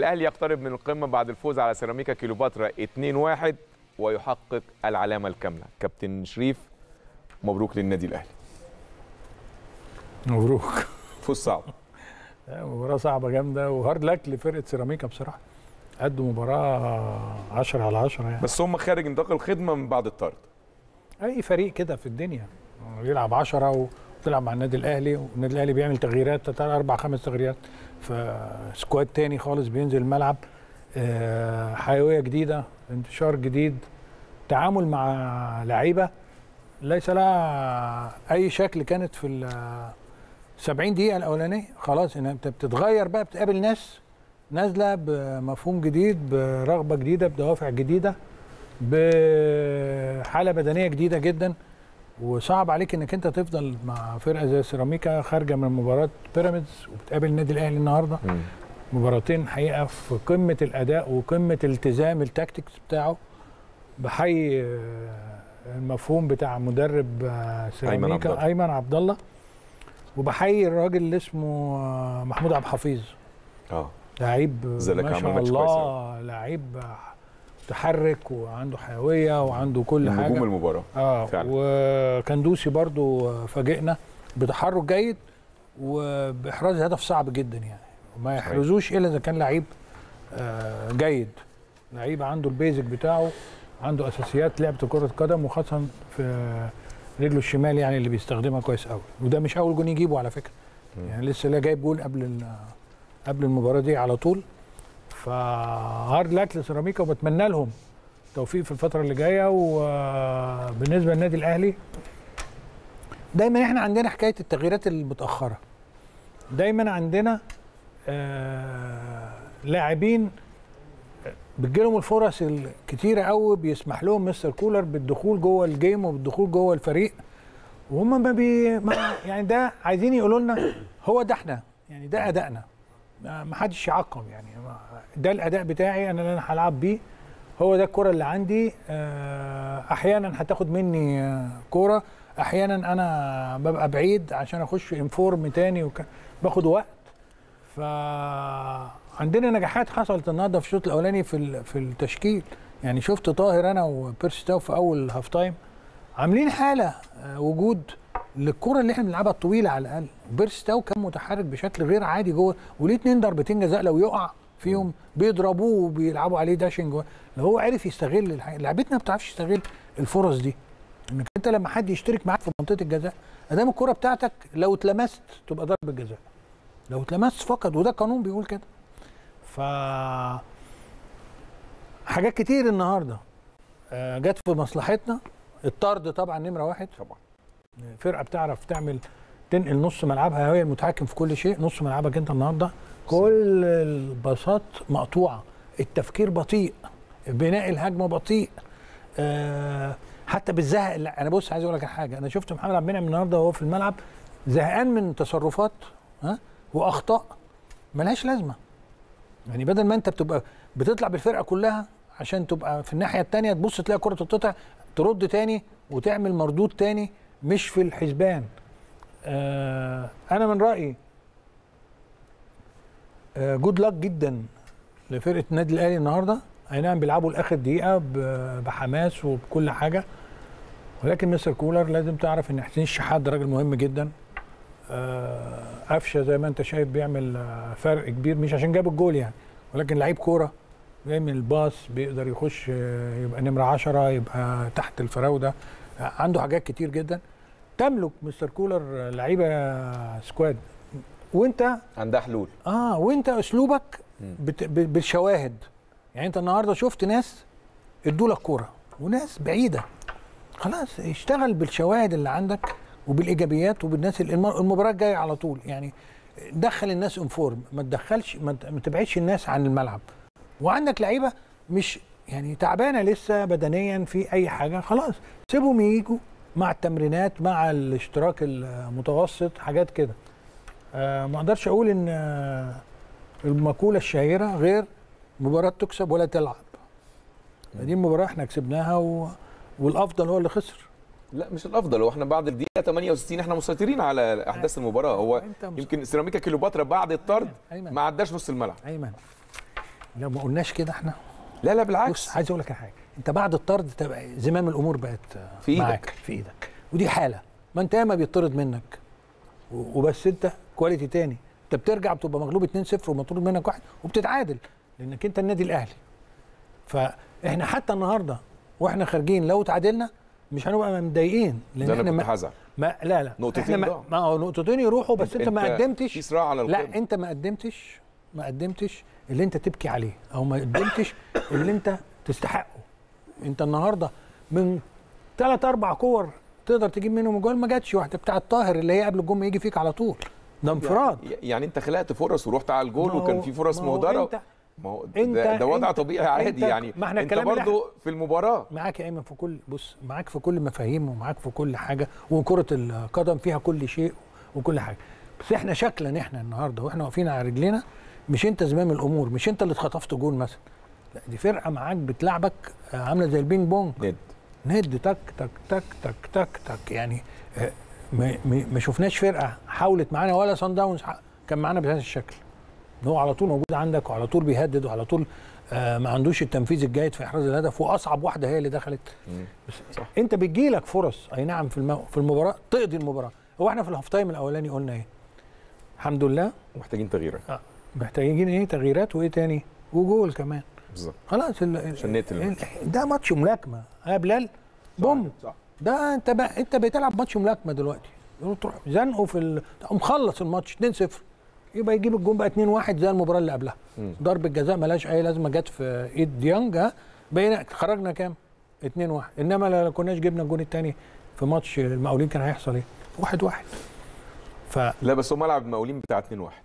الاهلي يقترب من القمه بعد الفوز على سيراميكا كيلوباترا 2-1 ويحقق العلامه الكامله كابتن شريف مبروك للنادي الاهلي مبروك فوز صعب مباراة صعبة جامدة وهارد لك لفرقة سيراميكا بصراحة قدوا مباراة 10 على 10 يعني بس هم خارج نطاق الخدمه من بعد الطرد أي فريق كده في الدنيا بيلعب 10 وتلعب مع النادي الأهلي والنادي الأهلي بيعمل تغييرات تلات أربع خمس تغييرات فسكواد تاني خالص بينزل الملعب آه، حيوية جديدة انتشار جديد تعامل مع لعيبة ليس لها أي شكل كانت في ال 70 دقيقة الأولانية خلاص إن أنت بتتغير بقى بتقابل ناس نازلة بمفهوم جديد برغبة جديدة بدوافع جديدة بحالة بدنية جديدة جدا وصعب عليك انك انت تفضل مع فرقه زي سيراميكا خارجه من مباراه بيراميدز وبتقابل النادي الاهلي النهارده مباراتين حقيقه في قمه الاداء وقمه التزام التاكتكس بتاعه بحيي آه، المفهوم بتاع مدرب آه، سيراميكا الله. ايمن عبد الله وبحيي الراجل اللي اسمه آه، محمود عبد الحفيظ اه لعيب زلك ما عمل شاء ماتش كويس الله لعيب متحرك وعنده حيويه وعنده كل حاجه نجوم المباراه اه فعلا. وكندوسي برضو فاجئنا بتحرك جيد وباحراز هدف صعب جدا يعني وما صحيح. يحرزوش الا اذا كان لعيب آه جيد لعيب عنده البيزك بتاعه عنده اساسيات لعبه كره قدم وخاصه في رجله الشمال يعني اللي بيستخدمها كويس قوي وده مش اول جون يجيبه على فكره يعني لسه لا جايب جول قبل ال- قبل المباراه دي على طول فهارد لك لسيراميكا وبتمنى لهم توفيق في الفتره اللي جايه وبالنسبه للنادي الاهلي دايما احنا عندنا حكايه التغييرات المتاخره دايما عندنا آه لاعبين بتجيلهم الفرص الكتيره قوي بيسمح لهم مستر كولر بالدخول جوه الجيم وبالدخول جوه الفريق وهم ما بي ما يعني ده عايزين يقولوا لنا هو ده احنا يعني ده ادائنا ما ما حدش يعقم يعني ما- ده الاداء بتاعي انا اللي انا هلعب بيه هو ده الكره اللي عندي آه، احيانا هتاخد مني آه، كوره احيانا انا ببقى بعيد عشان اخش انفورم تاني وك... باخد وقت فعندنا نجاحات حصلت النهارده في الشوط الاولاني في ال- في التشكيل يعني شفت طاهر انا وبيرسي تاو في اول هاف تايم عاملين حاله آه، وجود للكره اللي احنا بنلعبها الطويله على الاقل بيرسي تاو كان متحرك بشكل غير عادي جوه وليه اتنين ضربتين جزاء لو يقع فيهم بيضربوه وبيلعبوا عليه داشنج لو هو عرف يستغل الحاجة. لعبتنا ما بتعرفش تستغل الفرص دي انك انت لما حد يشترك معاك في منطقه الجزاء ادام الكره بتاعتك لو اتلمست تبقى ضربه جزاء لو اتلمست فقط وده قانون بيقول كده ف حاجات كتير النهارده آه، جت في مصلحتنا الطرد طبعا نمره واحد طبعا فرقه بتعرف تعمل تنقل نص ملعبها هي المتحكم في كل شيء نص ملعبك انت النهارده كل الباصات مقطوعه التفكير بطيء بناء الهجمه بطيء آه حتى بالزهق لا انا بص عايز اقول لك على حاجه انا شفت محمد عبد المنعم النهارده وهو في الملعب زهقان من تصرفات ها واخطاء ملهاش لازمه يعني بدل ما انت بتبقى بتطلع بالفرقه كلها عشان تبقى في الناحيه الثانيه تبص تلاقي كره تتقطع ترد تاني وتعمل مردود تاني مش في الحسبان آه انا من رايي آه جود لك جدا لفرقه النادي الاهلي النهارده اي نعم بيلعبوا لاخر دقيقه ب- بحماس وبكل حاجه ولكن مستر كولر لازم تعرف ان حسين الشحات ده راجل مهم جدا آه، قفشه زي ما انت شايف بيعمل آه، فرق كبير مش عشان جاب الجول يعني ولكن لعيب كوره بيعمل الباص بيقدر يخش آه، يبقى نمره 10 يبقى تحت الفراوده آه، عنده حاجات كتير جدا تملك مستر كولر آه، لعيبه سكواد وانت عندها حلول اه وانت اسلوبك بت... ب- بالشواهد يعني انت النهارده شفت ناس ادوا لك كوره وناس بعيده خلاص اشتغل بالشواهد اللي عندك وبالايجابيات وبالناس اللي الم- المباراه الجايه على طول يعني دخل الناس انفورم ما تدخلش ما ت- ما تبعدش الناس عن الملعب وعندك لعيبه مش يعني تعبانه لسه بدنيا في اي حاجه خلاص سيبهم ييجوا مع التمرينات مع الاشتراك المتوسط حاجات كده آه ما اقدرش اقول ان آه المقوله الشهيره غير مباراه تكسب ولا تلعب دي المباراه احنا كسبناها و... والافضل هو اللي خسر لا مش الافضل هو احنا بعد الدقيقه 68 احنا مسيطرين على احداث المباراه هو أنت مس- يمكن سيراميكا كليوباترا بعد الطرد أيمن. ما عداش نص الملعب ايمن لو ما قلناش كده احنا لا لا بص بالعكس عايز اقول لك على حاجه انت بعد الطرد تبقى زمام الامور بقت آه، في إيدك. معاك في ايدك ودي حاله ما انت ياما بيطرد منك و- وبس انت كواليتي تاني انت بترجع بتبقى مغلوب 2-0 ومطرود منك واحد وبتتعادل لانك انت النادي الاهلي فاحنا حتى النهارده واحنا خارجين لو تعادلنا مش هنبقى متضايقين لان ده انا احنا كنت ما, هزعل ما لا لا نقطتين احنا ما, ضاعوا. ما هو نقطتين يروحوا بس انت, ما في قدمتش صراع على القمة. لا انت ما قدمتش ما قدمتش اللي انت تبكي عليه او ما قدمتش اللي انت تستحقه انت النهارده من ثلاث اربع كور تقدر تجيب منهم جول ما جاتش واحده بتاعه طاهر اللي هي قبل الجون ما يجي فيك على طول ده انفراد يعني انت خلقت فرص ورحت على الجول ما هو- وكان في فرص ما هو مهدره انت- ما هو انت- ده, ده وضع انت- طبيعي عادي انت- يعني ما احنا انت الكلام اللي برضو في المباراه معاك يا ايمن في كل بص معاك في كل مفاهيم ومعاك في كل حاجه وكره القدم فيها كل شيء وكل حاجه بس احنا شكلا احنا النهارده واحنا واقفين على رجلينا مش انت زمام الامور مش انت اللي اتخطفت جول مثلا لا دي فرقه معاك بتلعبك آه، عامله زي البينج بونج ند ند تك تك تك تك تك تك يعني آه، ما, ما ما شفناش فرقه حاولت معانا ولا صن داونز ح- كان معانا بهذا الشكل إن هو على طول موجود عندك وعلى طول بيهدد وعلى طول آه ما عندوش التنفيذ الجيد في احراز الهدف واصعب واحده هي اللي دخلت بس صح. انت بتجيلك فرص اي نعم في المو... في المباراه تقضي المباراه هو احنا في الهاف تايم الاولاني قلنا ايه الحمد لله محتاجين تغييرات آه، محتاجين ايه تغييرات وايه تاني وجول كمان بالظبط خلاص ال... عشان نقتل الماتش. ال- ده ماتش ملاكمه يا بلال بوم صح ده انت بقى انت بتلعب ماتش ملاكمه دلوقتي تروح زنقه في ال... مخلص الماتش 2-0 يبقى يجيب الجون بقى 2-1 زي المباراه اللي قبلها مم. ضربه جزاء ملهاش اي لازمه جت في ايد ديانج ها بقينا خرجنا كام 2-1 انما لو كناش جبنا الجون الثاني في ماتش المقاولين كان هيحصل ايه 1-1 ف لا بس هو ملعب المقاولين بتاع 2 1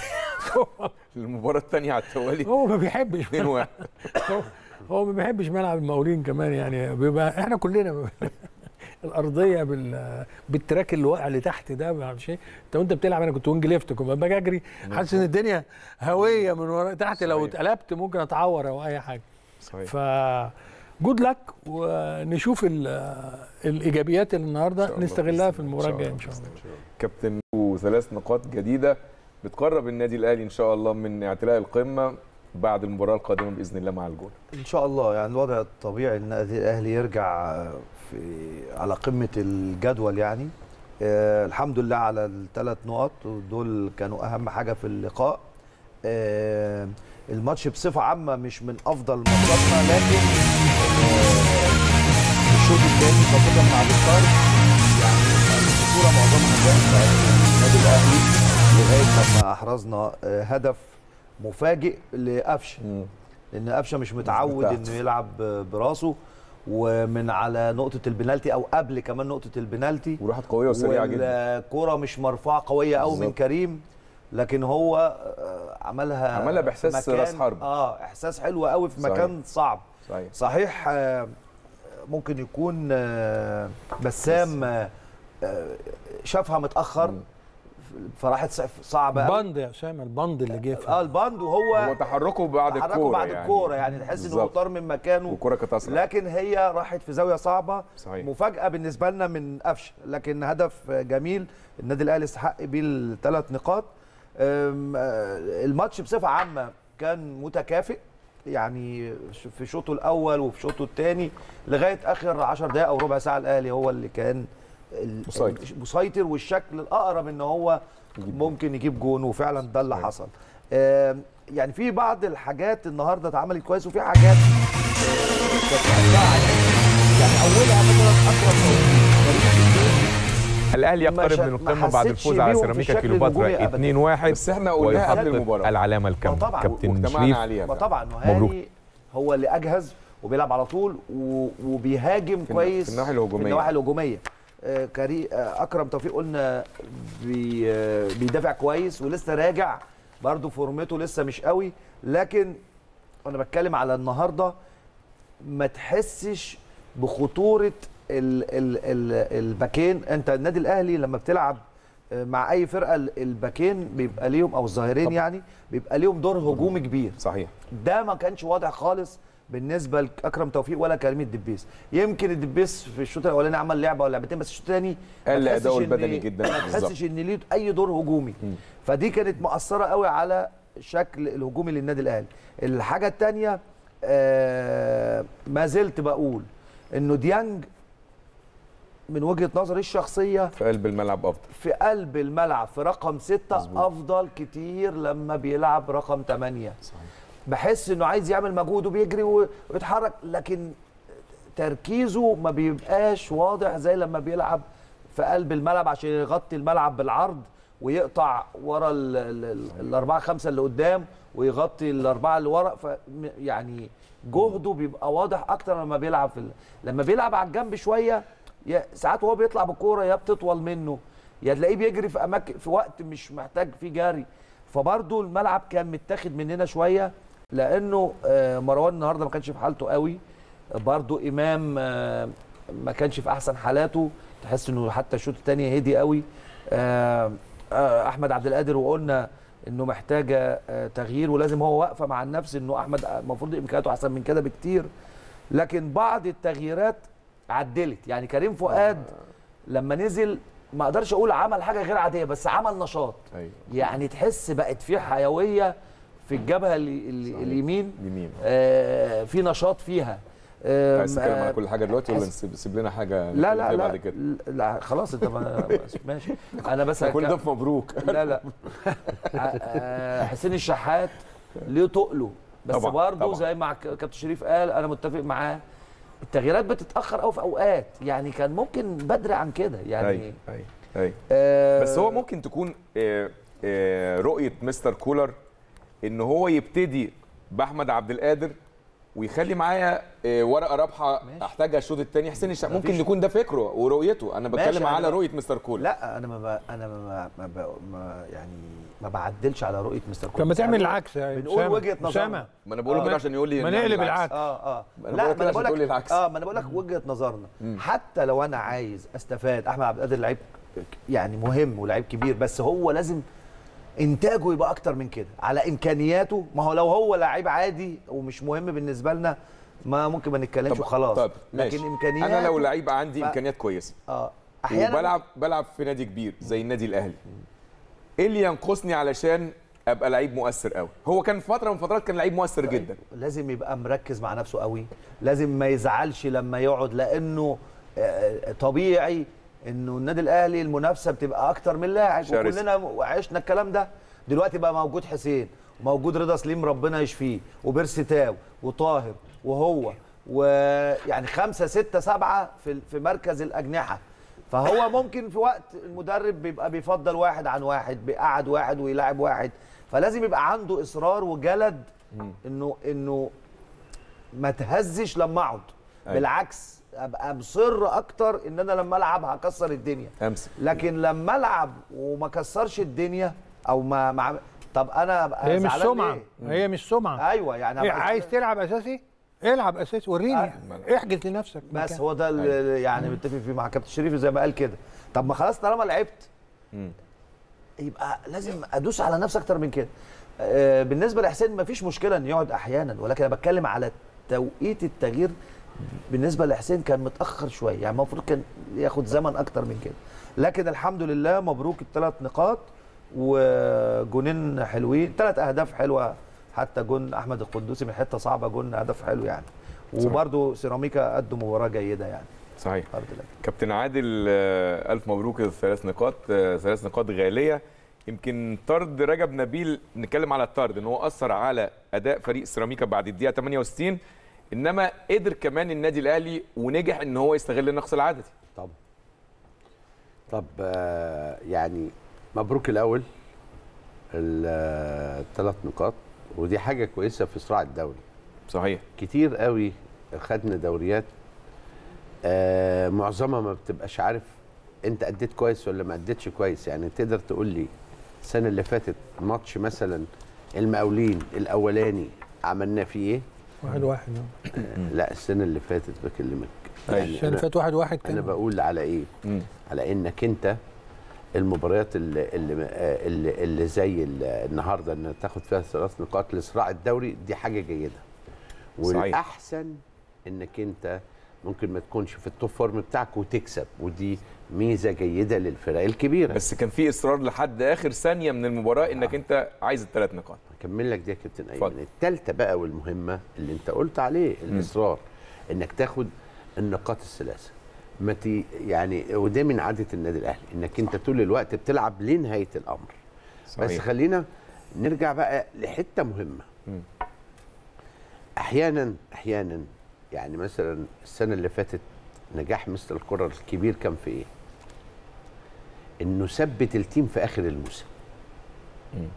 المباراه الثانيه على التوالي هو ما بيحبش 2 1 هو- هو ما بيحبش ملعب المقاولين كمان يعني بيبقى احنا كلنا الارضيه بال بالتراك اللي واقع لتحت ده ما اعرفش ايه انت وانت بتلعب انا كنت وينج ليفت كنت باجي اجري حاسس ان الدنيا هويه من ورا تحت لو صحيح. اتقلبت ممكن اتعور او اي حاجه صحيح ف جود لك ونشوف ال- الايجابيات اللي إن النهارده شاء الله نستغلها بإذن في الله. المباراه إن الجايه شاء ان شاء الله كابتن وثلاث نقاط جديده بتقرب النادي الاهلي ان شاء الله من اعتلاء القمه بعد المباراه القادمه باذن الله مع الجول ان شاء الله يعني الوضع الطبيعي ان النادي الاهلي يرجع في على قمه الجدول يعني آه الحمد لله على الثلاث نقط ودول كانوا اهم حاجه في اللقاء آه الماتش بصفه عامه مش من افضل ماتشاتنا لكن آه الشوط الثاني خاصه مع الطارق يعني الخطوره معظمها كانت بتاعت النادي الاهلي لغايه لما احرزنا آه هدف مفاجئ لقفشه لان قفشه مش متعود بتاعته. انه يلعب براسه ومن على نقطه البنالتي او قبل كمان نقطه البنالتي وراحت قويه وسريعه جدا والكوره مش مرفوعه قويه قوي من بالظبط. كريم لكن هو آه، عملها عملها بإحساس مكان- راس حرب. اه احساس حلو قوي في صحيح. مكان صعب صحيح صحيح آه، ممكن يكون آه، بسام آه، آه، شافها متاخر مم. فراحت صع- صعبه قوي. بند يا اسامه البند اللي جه في اه الباند وهو هو تحركه بعد تحركوا الكوره بعد يعني الكوره يعني تحس انه بالظبط. طار من مكانه والكوره كانت اسرع لكن هي راحت في زاويه صعبه صحيح مفاجاه بالنسبه لنا من قفشه لكن هدف جميل النادي الاهلي استحق بيه الثلاث نقاط أم، آه، الماتش بصفه عامه كان متكافئ يعني ش- في شوطه الاول وفي شوطه الثاني لغايه اخر 10 دقائق او ربع ساعه الاهلي هو اللي كان ال- مسيطر. مسيطر والشكل الاقرب ان هو يجيب جون. ممكن يجيب جون وفعلا ده اللي صحيح. حصل آم، يعني في بعض الحاجات النهارده اتعملت كويس وفي حاجات آه، كانت مقطعة يعني يعني اولها مثلا اكرم توفيق فريق الدين الاهلي ما يقترب شا- من ما القمه بعد حسيتش الفوز على بيهم في سيراميكا الشكل كيلوباترا الهجومي أبداً. 2-1 بس احنا قلناها قبل ويحقق المباراه العلامه ما الكامله طبعا كابتن واجتمعنا شريف عليها ما فعلا. طبعا مبروك. وهاني هو اللي اجهز وبيلعب على طول و- وبيهاجم في كويس في الناحيه في الهجوميه النواحي الهجوميه آه، كري آه، اكرم توفيق قلنا بي آه، بيدافع كويس ولسه راجع برضه فورمته لسه مش قوي لكن انا بتكلم على النهارده ما تحسش بخطوره ال ال ال الباكين انت النادي الاهلي لما بتلعب آه، مع اي فرقه ال- الباكين بيبقى ليهم او الظاهرين طبعا. يعني بيبقى ليهم دور هجومي كبير صحيح ده ما كانش واضح خالص بالنسبه لاكرم توفيق ولا كريم الدبيس يمكن الدبيس في الشوط الاولاني عمل لعبه ولا لعبتين بس الشوط الثاني قل أداؤه البدني جدا ما بالظبط. تحسش ان ليه اي دور هجومي مم. فدي كانت مؤثره قوي على الشكل الهجومي للنادي الاهلي الحاجه الثانيه ما زلت بقول انه ديانج من وجهه نظري الشخصيه في قلب الملعب افضل في قلب الملعب في رقم ستة مظبوط. افضل كتير لما بيلعب رقم ثمانية صحيح بحس انه عايز يعمل مجهود وبيجري و- ويتحرك لكن تركيزه ما بيبقاش واضح زي لما بيلعب في قلب الملعب عشان يغطي الملعب بالعرض ويقطع ورا ال- ال- ال- الاربعه خمسه اللي قدام ويغطي الاربعه اللي ورا ف يعني جهده بيبقى واضح اكتر لما بيلعب في ال- لما بيلعب على الجنب شويه يا- ساعات وهو بيطلع بالكوره يا بتطول منه يا تلاقيه بيجري في اماكن في وقت مش محتاج فيه جري فبرضه الملعب كان متاخد مننا شويه لانه آه، مروان النهارده ما كانش في حالته قوي برضه امام آه، ما كانش في احسن حالاته تحس انه حتى الشوط الثاني هدي قوي آه، آه، احمد عبد القادر وقلنا انه محتاجه آه، تغيير ولازم هو واقفه مع النفس انه احمد المفروض امكانياته احسن من كده بكتير لكن بعض التغييرات عدلت يعني كريم فؤاد لما نزل ما اقدرش اقول عمل حاجه غير عاديه بس عمل نشاط ايوه يعني تحس بقت في حيويه في الجبهه ال- ال- صحيح. اليمين يمين آه، في نشاط فيها آه، عايز تتكلم آه، على كل حاجه دلوقتي ولا حس- نسيب سيب لنا حاجه لا نتكلم لا فيها لا, بعد كده لا خلاص انت ما- ماشي انا بس كل هك- ده في مبروك لا لا آه، حسين الشحات ليه تقله بس طبعاً، برضه طبعاً. زي ما ك- كابتن شريف قال انا متفق معاه التغييرات بتتاخر قوي في اوقات يعني كان ممكن بدري عن كده يعني ايوه ايوه ايوه آه، بس هو ممكن تكون آه، آه، رؤيه مستر كولر ان هو يبتدي باحمد عبد القادر ويخلي معايا آه، ورقه رابحه ماشي. احتاجها الشوط الثاني حسين الشحات ممكن مفيش- يكون ده فكره ورؤيته انا ماشي، بتكلم أنا على ب- رؤيه مستر كولر لا انا ما ب... انا ما, ما, ب... ما يعني ما بعدلش على رؤيه مستر كولر طب ما بس تعمل أنا العكس يا بنقول أسامة. وجهة نظرنا. أسامة. ما انا بقول آه. كده عشان يقول لي ما نعمل نقلب العكس. العكس. اه اه أنا لا بقولك ما انا كده عشان بقول تقول لي لك العكس. اه ما انا بقول لك وجهه نظرنا حتى لو انا عايز استفاد احمد عبد القادر لعيب يعني مهم ولعيب كبير بس هو لازم انتاجه يبقى اكتر من كده على امكانياته ما هو لو هو لعيب عادي ومش مهم بالنسبه لنا ما ممكن ما نتكلمش وخلاص طب ماشي لكن امكانيات انا لو لعيب عندي ف- امكانيات كويسه اه احيانا وبلعب بلعب في نادي كبير زي النادي الاهلي ايه اللي ينقصني علشان ابقى لعيب مؤثر قوي هو كان في فتره من فترات كان لعيب مؤثر جدا لازم يبقى مركز مع نفسه قوي لازم ما يزعلش لما يقعد لانه آه، طبيعي انه النادي الاهلي المنافسه بتبقى اكتر من لاعب شرس. وكلنا عشنا الكلام ده دلوقتي بقى موجود حسين وموجود رضا سليم ربنا يشفيه وبيرسي تاو وطاهر وهو ويعني خمسة ستة سبعة في في مركز الأجنحة فهو ممكن في وقت المدرب بيبقى بيفضل واحد عن واحد بيقعد واحد ويلاعب واحد فلازم يبقى عنده إصرار وجلد إنه إنه ما تهزش لما اقعد أيوة. بالعكس ابقى مصر اكتر ان انا لما العب هكسر الدنيا امسك لكن لما العب وما كسرش الدنيا او ما, ما طب انا ابقى هي مش زعلان سمعه ليه؟ هي مش سمعه ايوه يعني إيه أبقى عايز زعلان. تلعب اساسي العب اساسي وريني آه. احجز لنفسك بس مكان. هو ده اللي يعني متفق فيه مع كابتن شريف زي ما قال كده طب ما خلاص طالما لعبت مم. يبقى لازم ادوس على نفسي اكتر من كده آه، بالنسبه لحسين مفيش مشكله ان يقعد احيانا ولكن انا بتكلم على توقيت التغيير بالنسبه لحسين كان متاخر شويه يعني المفروض كان ياخد زمن اكتر من كده لكن الحمد لله مبروك الثلاث نقاط وجونين حلوين ثلاث اهداف حلوه حتى جون احمد القدوسي من حته صعبه جون هدف حلو يعني وبرده سيراميكا قدوا مباراه جيده يعني صحيح الحمد لله كابتن عادل آه، الف مبروك الثلاث نقاط آه، ثلاث نقاط غاليه يمكن طرد رجب نبيل نتكلم على الطرد ان هو اثر على اداء فريق سيراميكا بعد الدقيقه 68 انما قدر كمان النادي الاهلي ونجح ان هو يستغل النقص العددي طب طب آه، يعني مبروك الاول الثلاث نقاط ودي حاجه كويسه في صراع الدوري صحيح كتير قوي خدنا دوريات آه معظمها ما بتبقاش عارف انت اديت كويس ولا ما اديتش كويس يعني تقدر تقول لي السنه اللي فاتت ماتش مثلا المقاولين الاولاني عملنا فيه ايه واحد واحد آه. لا السنه اللي فاتت بكلمك أيوة. السنه اللي أنا- فاتت واحد واحد انا كان بقول على ايه مم. على انك انت المباريات اللي اللي اللي, اللي زي ال- النهارده ان تاخد فيها ثلاث نقاط لصراع الدوري دي حاجه جيده صحيح. والاحسن انك انت ممكن ما تكونش في التوب فورم بتاعك وتكسب ودي ميزه جيده للفرق الكبيره بس كان في اصرار لحد اخر ثانيه من المباراه انك انت عايز الثلاث نقاط اكمل لك دي يا كابتن اتفضل. ايمن الثالثه بقى والمهمه اللي انت قلت عليه الاصرار انك تاخد النقاط الثلاثه ما تي يعني وده من عاده النادي الاهلي انك انت طول الوقت بتلعب لنهايه الامر بس صحيح. خلينا نرجع بقى لحته مهمه مم. احيانا احيانا يعني مثلا السنه اللي فاتت نجاح مستر الكره الكبير كان في ايه انه ثبت التيم في اخر الموسم مم.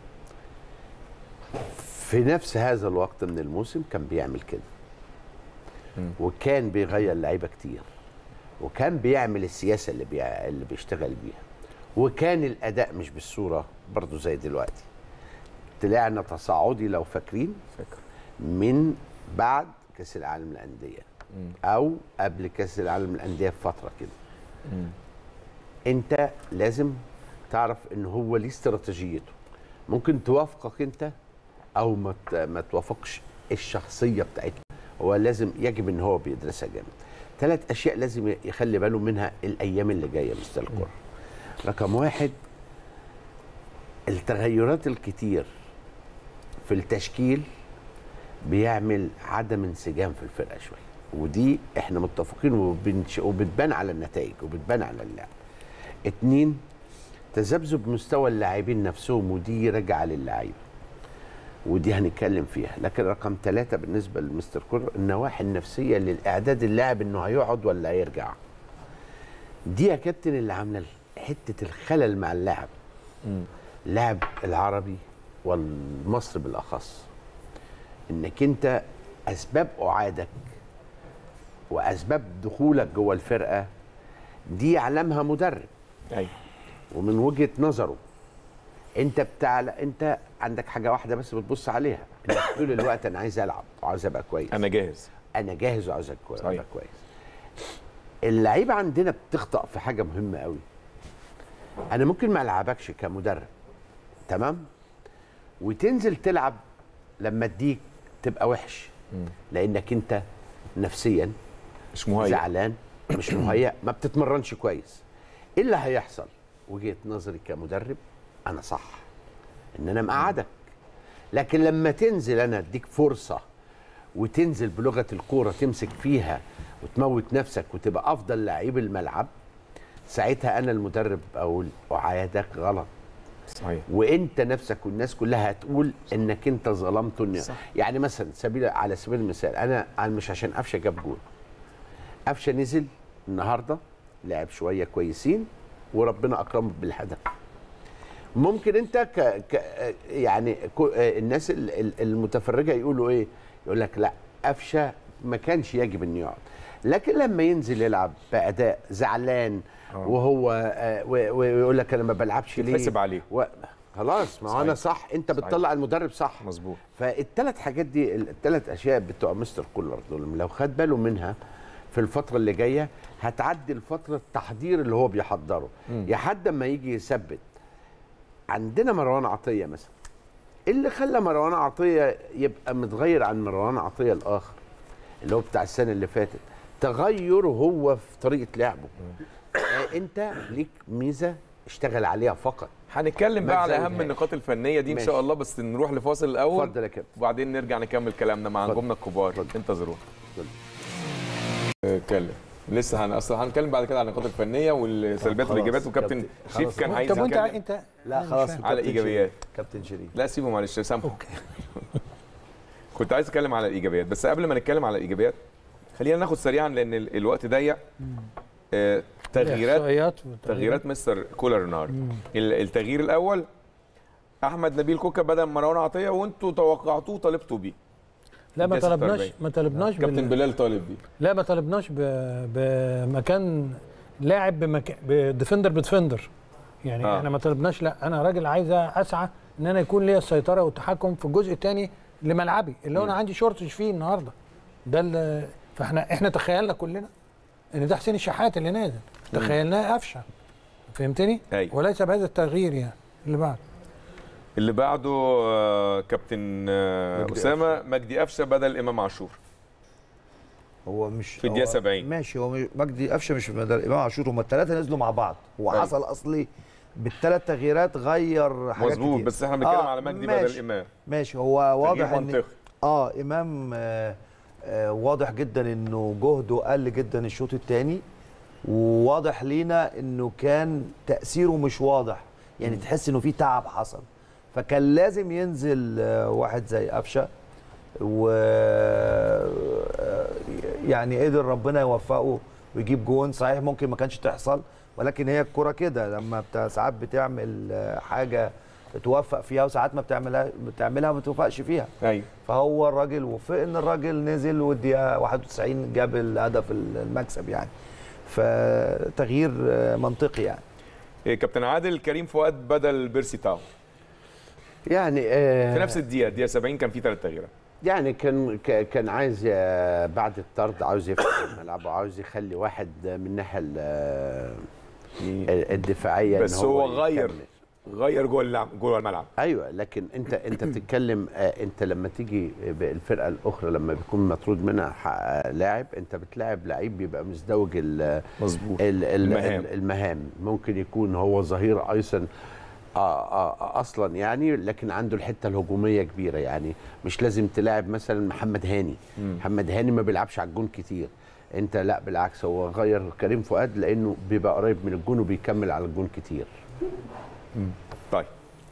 في نفس هذا الوقت من الموسم كان بيعمل كده مم. وكان بيغير لعيبه كتير وكان بيعمل السياسه اللي بي... اللي بيشتغل بيها وكان الاداء مش بالصوره برضو زي دلوقتي طلعنا تصاعدي لو فاكرين فاكر من بعد كاس العالم للانديه مم. او قبل كاس العالم للانديه بفتره كده مم. انت لازم تعرف ان هو ليه استراتيجيته ممكن توافقك انت او ما ت- ما توافقش الشخصيه بتاعتنا هو لازم يجب ان هو بيدرسها جامد ثلاث اشياء لازم يخلي باله منها الايام اللي جايه مستر الكره رقم واحد التغيرات الكتير في التشكيل بيعمل عدم انسجام في الفرقه شويه ودي احنا متفقين وبنش- وبتبان على النتائج وبتبان على اللعب اتنين تذبذب مستوى اللاعبين نفسهم ودي راجعه للعيبه ودي هنتكلم فيها لكن رقم ثلاثة بالنسبة لمستر كور النواحي النفسية للإعداد اللاعب إنه هيقعد ولا هيرجع دي يا كابتن اللي عاملة حتة الخلل مع اللاعب مم. اللاعب العربي والمصري بالأخص إنك أنت أسباب أعادك وأسباب دخولك جوه الفرقة دي يعلمها مدرب ايوه ومن وجهه نظره انت بتاع انت عندك حاجه واحده بس بتبص عليها انك طول الوقت انا عايز العب وعايز ابقى كويس انا جاهز انا جاهز وعايز أبقى كويس- صحيح. ابقى كويس اللعيبه عندنا بتخطأ في حاجه مهمه قوي انا ممكن ما العبكش كمدرب تمام وتنزل تلعب لما اديك تبقى وحش مم. لانك انت نفسيا مش مهيأ زعلان مش مهيأ ما بتتمرنش كويس ايه اللي هيحصل وجهه نظري كمدرب انا صح ان انا مقعدك لكن لما تنزل انا اديك فرصه وتنزل بلغه الكوره تمسك فيها وتموت نفسك وتبقى افضل لعيب الملعب ساعتها انا المدرب اقول اعادك غلط صحيح وانت نفسك والناس كلها هتقول انك انت ظلمتني صح. يعني مثلا سبيل على سبيل المثال انا انا مش عشان قفشه جاب جول قفشه نزل النهارده لعب شويه كويسين وربنا اكرمه بالهدف ممكن انت ك... ك... يعني كو- الناس ال- ال- المتفرجه يقولوا ايه يقول لك لا قفشه ما كانش يجب انه يقعد لكن لما ينزل يلعب باداء زعلان آه. وهو آه، و- و- ويقول لك انا ما بلعبش ليه يتحسب عليه. و... خلاص ما هو انا صح انت صحيح. بتطلع المدرب صح مظبوط فالثلاث حاجات دي الثلاث اشياء بتوع مستر كولر دول لو خد باله منها في الفتره اللي جايه هتعدي الفتره التحضير اللي هو بيحضره لحد ما يجي يثبت عندنا مروان عطيه مثلا إيه اللي خلى مروان عطيه يبقى متغير عن مروان عطيه الاخر اللي هو بتاع السنه اللي فاتت تغير هو في طريقه لعبه آه، انت ليك ميزه اشتغل عليها فقط هنتكلم ما بقى على اهم تزودهاش. النقاط الفنيه دي ان ماشي. شاء الله بس نروح لفاصل الاول اتفضل يا كابتن وبعدين نرجع نكمل كلامنا مع اتفضل. نجومنا الكبار اتفضل. انتظرونا اتفضل. اتكلم لسه هن اصلا هنتكلم بعد كده على النقاط الفنيه والسلبيات خلاص. والايجابيات وكابتن كابتن. شريف خلاص. كان عايز طب وانت يتكلم انت لا أنا مش خلاص فاهم. على كابتن إيجابيات. شريف. كابتن شريف لا سيبه معلش سامحه اوكي كنت عايز اتكلم على الايجابيات بس قبل ما نتكلم على الايجابيات خلينا ناخد سريعا لان ال- الوقت ضيق آه، تغييرات إحصائيات تغييرات مستر كولر النهارده ال- التغيير الاول احمد نبيل كوكا بدل مروان عطيه وانتوا توقعتوه طالبتوا بيه لا ما الدقيقة طلبناش 46. ما طلبناش كابتن بال- بلال طالب بيه لا ما طلبناش ب- بمكان لاعب بمكان بديفندر بديفندر يعني آه. آه. احنا ما طلبناش لا انا راجل عايز اسعى ان انا يكون ليا السيطره والتحكم في الجزء الثاني لملعبي اللي هو انا عندي شورتج فيه النهارده ده اللي فاحنا احنا تخيلنا كلنا ان ده حسين الشحات اللي نازل تخيلناه قفشه فهمتني؟ أيوة. وليس بهذا التغيير يعني اللي بعد اللي بعده آه، كابتن آه، مجدي اسامه مجدي قفشه بدل امام عاشور هو مش في الدقيقة هو 70. ماشي هو مش- مجدي قفشه مش في مدار امام عاشور هم الثلاثه نزلوا مع بعض هو أيوة. حصل اصلي بالثلاث تغييرات غير حاجات مظبوط كتير. بس احنا بنتكلم آه، على مجدي ماشي. بدل امام ماشي هو واضح تغيير ان منطقي اه امام آه آه واضح جدا انه جهده قل جدا الشوط الثاني وواضح لينا انه كان تاثيره مش واضح يعني تحس انه في تعب حصل فكان لازم ينزل آه واحد زي قفشه و آه، يعني قدر ربنا يوفقه ويجيب جون صحيح ممكن ما كانش تحصل ولكن هي الكرة كده لما بتا ساعات بتعمل آه، حاجة توفق فيها وساعات ما بتعملها بتعملها ما توفقش فيها ايوه فهو الراجل وفق ان الراجل نزل والدقيقه 91 جاب الهدف المكسب يعني فتغيير آه، منطقي يعني إيه، كابتن عادل كريم فؤاد بدل بيرسي تاو يعني آه في نفس الدقيقه الدقيقه 70 كان في ثلاث تغييرات يعني كان ك- كان عايز آه، بعد الطرد عاوز يفتح الملعب وعاوز يخلي واحد من الناحيه ال- الدفاعيه إن بس هو غير يكمل. غير جوه اللعب جوه الملعب ايوه لكن انت انت بتتكلم آه، انت لما تيجي بالفرقه الاخرى لما بيكون مطرود منها ح- لاعب انت بتلاعب لعيب بيبقى مزدوج ال- مظبوط ال- ال- المهام. ال- المهام ممكن يكون هو ظهير ايسن آه آه اصلا يعني لكن عنده الحته الهجوميه كبيره يعني مش لازم تلاعب مثلا محمد هاني مم. محمد هاني ما بيلعبش على الجون كتير انت لا بالعكس هو غير كريم فؤاد لانه بيبقى قريب من الجون وبيكمل على الجون كتير طيب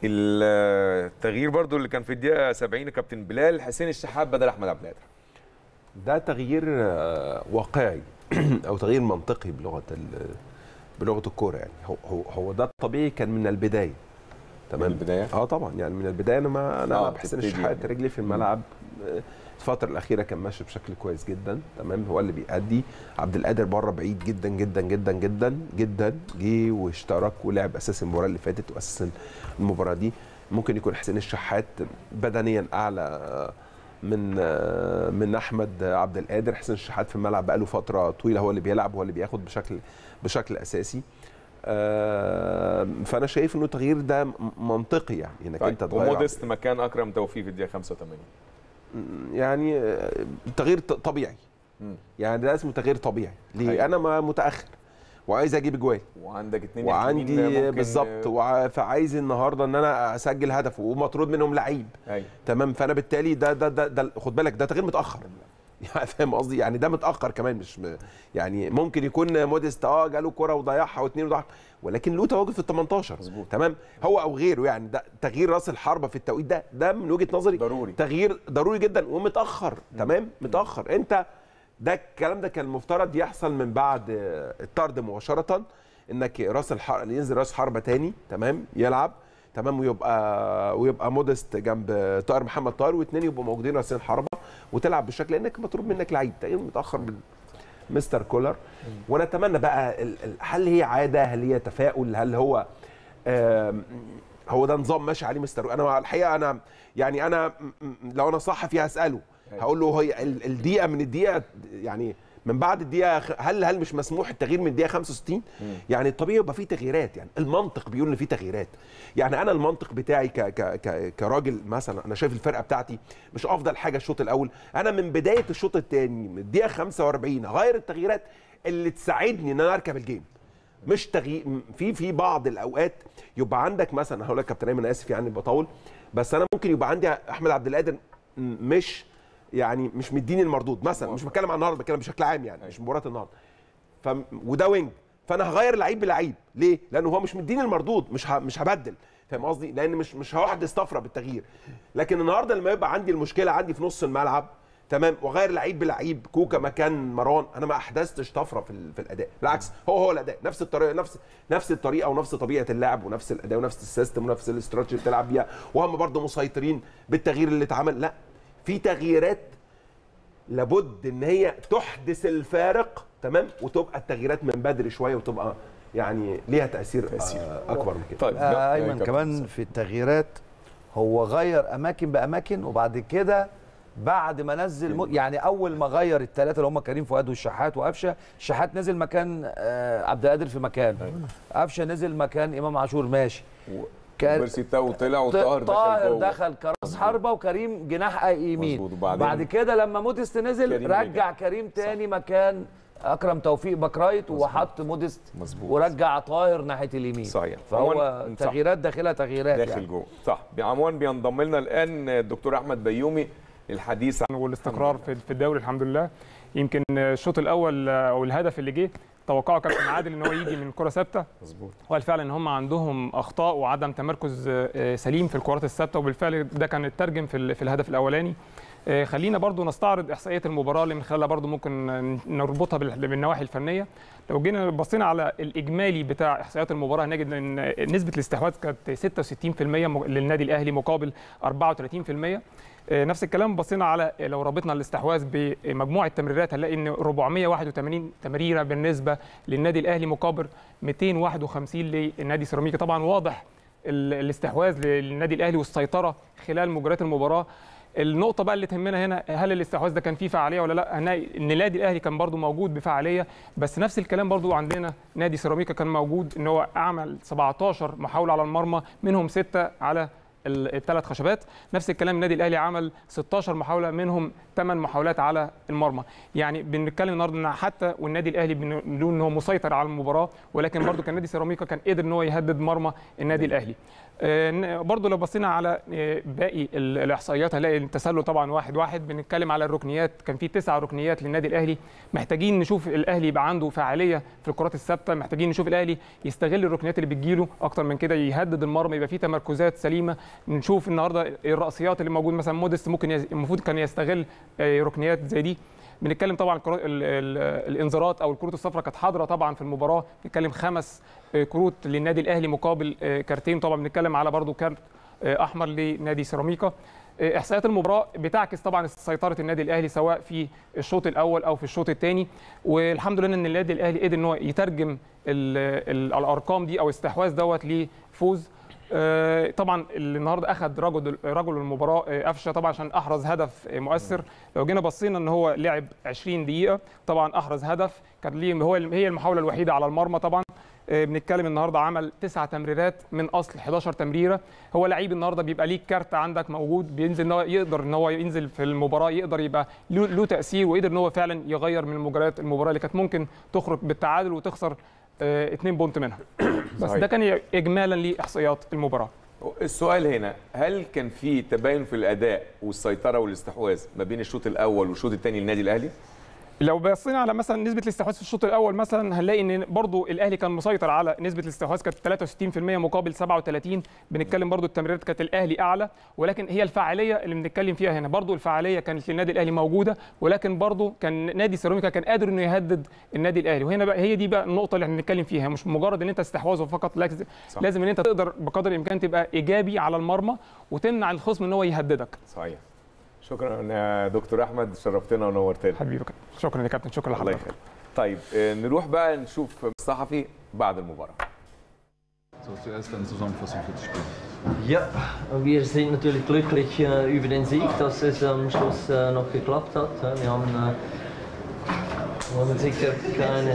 التغيير برضو اللي كان في الدقيقه 70 كابتن بلال حسين الشحات بدل احمد عبد القادر ده تغيير آه، واقعي او تغيير منطقي بلغه ال- بلغه الكوره يعني هو هو هو ده الطبيعي كان من البدايه تمام من البداية؟ اه طبعا يعني من البدايه انا ما انا آه، آه بحسن تبتدي الشحات يعني. رجلي في الملعب آه، الفتره الاخيره كان ماشي بشكل كويس جدا تمام هو اللي بيأدي عبد القادر بره بعيد جدا جدا جدا جدا جدا جه واشترك ولعب اساس المباراه اللي فاتت واساس المباراه دي ممكن يكون حسين الشحات بدنيا اعلى آه، من آه، من احمد عبد القادر حسين الشحات في الملعب بقاله فتره طويله هو اللي بيلعب هو اللي بياخد بشكل بشكل اساسي آه، فانا شايف انه التغيير ده م- منطقي يعني انك انت طيب تغير وموديست مكان اكرم توفيق في الدقيقه 85 يعني آه، تغيير ط- طبيعي مم. يعني ده اسمه تغيير طبيعي ليه أيوة. انا ما متاخر وعايز اجيب اجوال وعندك اثنين يمينين وعندي ممكن- بالظبط وع- فعايز النهارده ان انا اسجل هدف ومطرود منهم لعيب ايوه تمام فانا بالتالي ده ده ده, ده خد بالك ده تغيير متاخر يعني فاهم قصدي يعني ده متاخر كمان مش م- يعني ممكن يكون موديست اه جاله كره وضيعها واثنين وضيعها ولكن له تواجد في ال 18 مظبوط. تمام هو او غيره يعني ده تغيير راس الحربه في التوقيت ده ده من وجهه نظري ضروري. تغيير ضروري جدا ومتاخر تمام متاخر انت ده الكلام ده كان المفترض يحصل من بعد آه، الطرد مباشره انك راس الحربه ينزل راس حربه تاني تمام يلعب تمام ويبقى ويبقى مودست جنب طاهر محمد طاهر واثنين يبقوا موجودين راسين حربه وتلعب بالشكل لانك مطلوب منك لعيب تغيير متاخر من مستر كولر ونتمنى بقى ال- ال- هل هي عاده هل هي تفاؤل هل هو آم، هو ده نظام ماشي عليه مستر انا الحقيقه انا يعني انا م- م- لو انا صحفي هساله هقول له هي ال- الدقيقه من الدقيقه يعني من بعد الدقيقه خ- هل هل مش مسموح التغيير من الدقيقه 65 يعني الطبيعي يبقى فيه تغييرات يعني المنطق بيقول ان فيه تغييرات يعني انا المنطق بتاعي ك ك ك كراجل مثلا انا شايف الفرقه بتاعتي مش افضل حاجه الشوط الاول انا من بدايه الشوط الثاني من الدقيقه 45 هغير التغييرات اللي تساعدني ان انا اركب الجيم مش تغيير في في بعض الاوقات يبقى عندك مثلا هقول لك يا كابتن ايمن انا اسف يعني بطول بس انا ممكن يبقى عندي احمد عبد القادر م- مش يعني مش مديني المردود مثلا مش بتكلم عن النهارده بتكلم بشكل عام يعني مش مباراه النهارده ف وده وينج فانا هغير لعيب بلعيب ليه؟ لانه هو مش مديني المردود مش ه... مش هبدل فاهم قصدي؟ لان مش مش هحدث طفره بالتغيير لكن النهارده لما يبقى عندي المشكله عندي في نص الملعب تمام واغير لعيب بلعيب كوكا مكان مروان انا ما احدثتش طفره في, ال... في الاداء بالعكس هو هو الاداء نفس الطريقه نفس نفس الطريقه ونفس طبيعه اللعب ونفس الاداء ونفس السيستم ونفس الاستراتيجي اللي بتلعب بيها وهم برضه مسيطرين بالتغيير اللي اتعمل لا في تغييرات لابد ان هي تحدث الفارق تمام وتبقى التغييرات من بدري شويه وتبقى يعني ليها تاثير, تأثير. آه اكبر من كده طيب آه لا، ايمن كابتن كمان حسام. في التغييرات هو غير اماكن باماكن وبعد كده بعد ما نزل م... يعني اول ما غير الثلاثه اللي هم كريم فؤاد والشحات وقفشه الشحات نزل مكان آه عبد القادر في مكان قفشه نزل مكان امام عاشور ماشي كان بيرسي تاو طلع وطاهر طاهر دخل جوه. دخل كراس حربه وكريم جناح يمين مظبوط. وبعدين بعد كده لما موتست نزل كريم رجع رجع. كريم تاني مكان اكرم توفيق باك رايت وحط موديست مظبوط. ورجع طاهر ناحيه اليمين صحيح. فهو عموماً صح. تغييرات داخلها تغييرات داخل يعني. جوه صح عموما بينضم لنا الان الدكتور احمد بيومي للحديث عن والاستقرار في في الدوري الحمد لله يمكن الشوط الاول او الهدف اللي جه توقعه كابتن عادل ان هو يجي من كره ثابته مظبوط وقال فعلا ان هم عندهم اخطاء وعدم تمركز آه، سليم في الكرات الثابته وبالفعل ده كان اترجم في ال- في الهدف الاولاني آه، خلينا برضو نستعرض احصائيه المباراه اللي من خلالها برضو ممكن نربطها بال- بالنواحي الفنيه لو جينا بصينا على الاجمالي بتاع احصائيات المباراه هنجد ان نسبه الاستحواذ كانت 66% م- للنادي الاهلي مقابل 34% آه، نفس الكلام بصينا على لو ربطنا الاستحواذ بمجموعه تمريرات هنلاقي ان 481 تمريره بالنسبه للنادي الاهلي مقابل 251 للنادي سيراميكا طبعا واضح ال- الاستحواذ للنادي الاهلي والسيطره خلال مجريات المباراه النقطه بقى اللي تهمنا هنا هل الاستحواذ ده كان فيه فعاليه ولا لا هنلاقي ان النادي الاهلي كان برضو موجود بفعاليه بس نفس الكلام برضو عندنا نادي سيراميكا كان موجود ان هو عمل 17 محاوله على المرمى منهم سته على الثلاث خشبات نفس الكلام النادي الاهلي عمل 16 محاوله منهم 8 محاولات على المرمى يعني بنتكلم النهارده ان حتى والنادي الاهلي بنقول ان هو مسيطر على المباراه ولكن برضو كان نادي سيراميكا كان قدر ان هو يهدد مرمى النادي الاهلي آه، ن- برضو لو بصينا على آه، باقي ال- الاحصائيات هنلاقي التسلل طبعا واحد واحد بنتكلم على الركنيات كان في تسع ركنيات للنادي الاهلي محتاجين نشوف الاهلي يبقى عنده فعاليه في الكرات الثابته محتاجين نشوف الاهلي يستغل الركنيات اللي بتجيله اكتر من كده يهدد المرمى يبقى في تمركزات سليمه نشوف النهارده الرأسيات اللي موجود مثلا موديست ممكن يز... المفروض كان يستغل آه، ركنيات زي دي بنتكلم طبعا الكرات ال... ال... الانذارات او الكروت الصفراء كانت حاضره طبعا في المباراه بنتكلم خمس آه، كروت للنادي الاهلي مقابل آه، كارتين طبعا بنتكلم على برضو كارت آه، احمر لنادي سيراميكا آه، احصائيات المباراه بتعكس طبعا سيطره النادي الاهلي سواء في الشوط الاول او في الشوط الثاني والحمد لله ان النادي الاهلي قدر ان هو يترجم ال- ال- الارقام دي او الاستحواذ دوت لفوز آه، طبعا اللي النهارده اخذ رجل رجل المباراه آه، قفشه طبعا عشان احرز هدف آه، مؤثر لو جينا بصينا ان هو لعب 20 دقيقه طبعا احرز هدف كان ليه هو هي المحاوله الوحيده على المرمى طبعا آه، بنتكلم النهارده عمل تسع تمريرات من اصل 11 تمريره هو لعيب النهارده بيبقى ليك كارت عندك موجود بينزل ان هو يقدر ان هو ينزل في المباراه يقدر يبقى له له تاثير ويقدر ان هو فعلا يغير من مجريات المباراه اللي كانت ممكن تخرج بالتعادل وتخسر آه، اتنين بونت منها بس صحيح. ده كان اجمالا لاحصائيات المباراه السؤال هنا هل كان في تباين في الاداء والسيطره والاستحواذ ما بين الشوط الاول والشوط الثاني للنادي الاهلي لو بصينا على مثلا نسبه الاستحواذ في الشوط الاول مثلا هنلاقي ان برضو الاهلي كان مسيطر على نسبه الاستحواذ كانت 63% مقابل 37 بنتكلم برضو التمريرات كانت الاهلي اعلى ولكن هي الفاعليه اللي بنتكلم فيها هنا برضو الفاعليه كانت للنادي الاهلي موجوده ولكن برضو كان نادي سيراميكا كان قادر انه يهدد النادي الاهلي وهنا بقى هي دي بقى النقطه اللي احنا بنتكلم فيها مش مجرد ان انت استحواذ فقط لازم صح. لازم ان انت تقدر بقدر الامكان تبقى ايجابي على المرمى وتمنع الخصم ان هو يهددك صحيح شكرا يا دكتور احمد شرفتنا ونورتنا حبيبي شكرا يا كابتن شكرا الله لحضرتك يخليك طيب آه، نروح بقى نشوف الصحفي بعد المباراه So, zuerst eine Zusammenfassung für das Spiel. Ja, wir sind natürlich glücklich äh, über den Sieg, dass es am Schluss äh, noch geklappt hat. Ja, Wir haben, äh, wir haben sicher keine,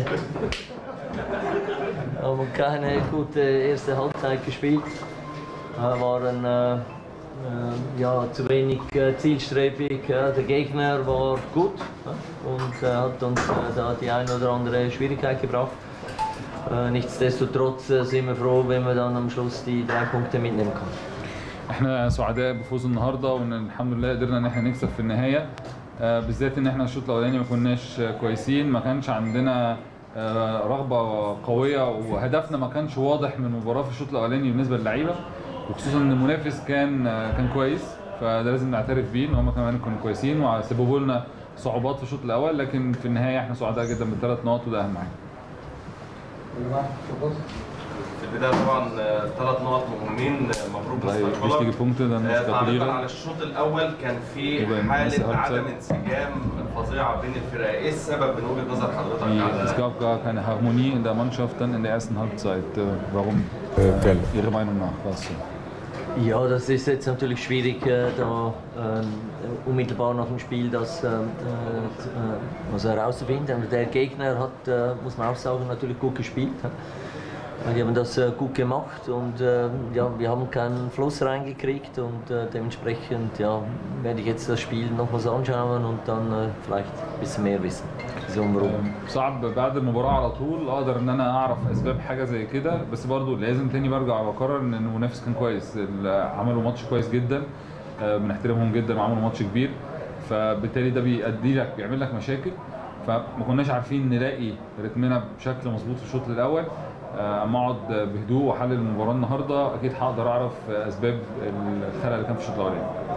haben keine gute erste Halbzeit gespielt, äh, waren äh, äh, ja, zu wenig äh, zielstrebig. Ja. Der Gegner war gut ja, und äh, hat uns äh, da die ein oder andere Schwierigkeit gebracht. Äh, nichtsdestotrotz äh, sind wir froh, wenn wir dann am Schluss die drei Punkte mitnehmen können. احنا سعداء بفوز النهارده وان الحمد لله قدرنا ان احنا نكسب في النهايه آه، بالذات ان احنا الشوط الاولاني ما كناش آه، كويسين ما كانش عندنا آه، رغبه قويه وهدفنا ما كانش واضح من المباراه في الشوط الاولاني بالنسبه للعيبه وخصوصا ان المنافس كان آه، كان كويس فده لازم نعترف بيه ان هم كمان كانوا كويسين وسببوا لنا صعوبات في الشوط الاول لكن في النهايه احنا سعداء جدا بالثلاث نقط وده اهم حاجه في البدايه طبعا ثلاث نقط مهمين آه، مبروك drei مستر wichtige كولر Punkte, dann آه، تعليقا على gratuliere. الشوط الاول كان في Über den erste حاله عدم Halbzeit. انسجام فظيعه بين الفرق ايه السبب من وجهه نظر حضرتك Die, es على gab gar keine Harmonie in der Mannschaft dann in der ersten Halbzeit. Äh, Warum? Äh, Ihrer Meinung nach war es so? Ja, das ist jetzt natürlich schwierig, äh, da ähm, unmittelbar nach dem Spiel das ähm, äh, also herauszufinden. Aber der Gegner hat, äh, muss man auch sagen, natürlich gut gespielt. Die haben das äh, gut gemacht und äh, ja, wir haben keinen Fluss reingekriegt und äh, dementsprechend ja, werde ich jetzt das Spiel nochmals anschauen und dann äh, vielleicht ein bisschen mehr wissen. So warum. صعب بعد المباراه على طول اقدر ان انا اعرف اسباب حاجه زي كده بس برضو لازم تاني برجع واقرر ان المنافس كان كويس ال- عملوا ماتش كويس جدا آه، بنحترمهم جدا وعملوا ماتش كبير فبالتالي ده بيأدي لك بيعمل لك مشاكل فما كناش عارفين نلاقي رتمنا بشكل مظبوط في الشوط الاول آه، اما اقعد بهدوء واحلل المباراه النهارده اكيد هقدر اعرف اسباب الخلل اللي كان في الشوط الاولاني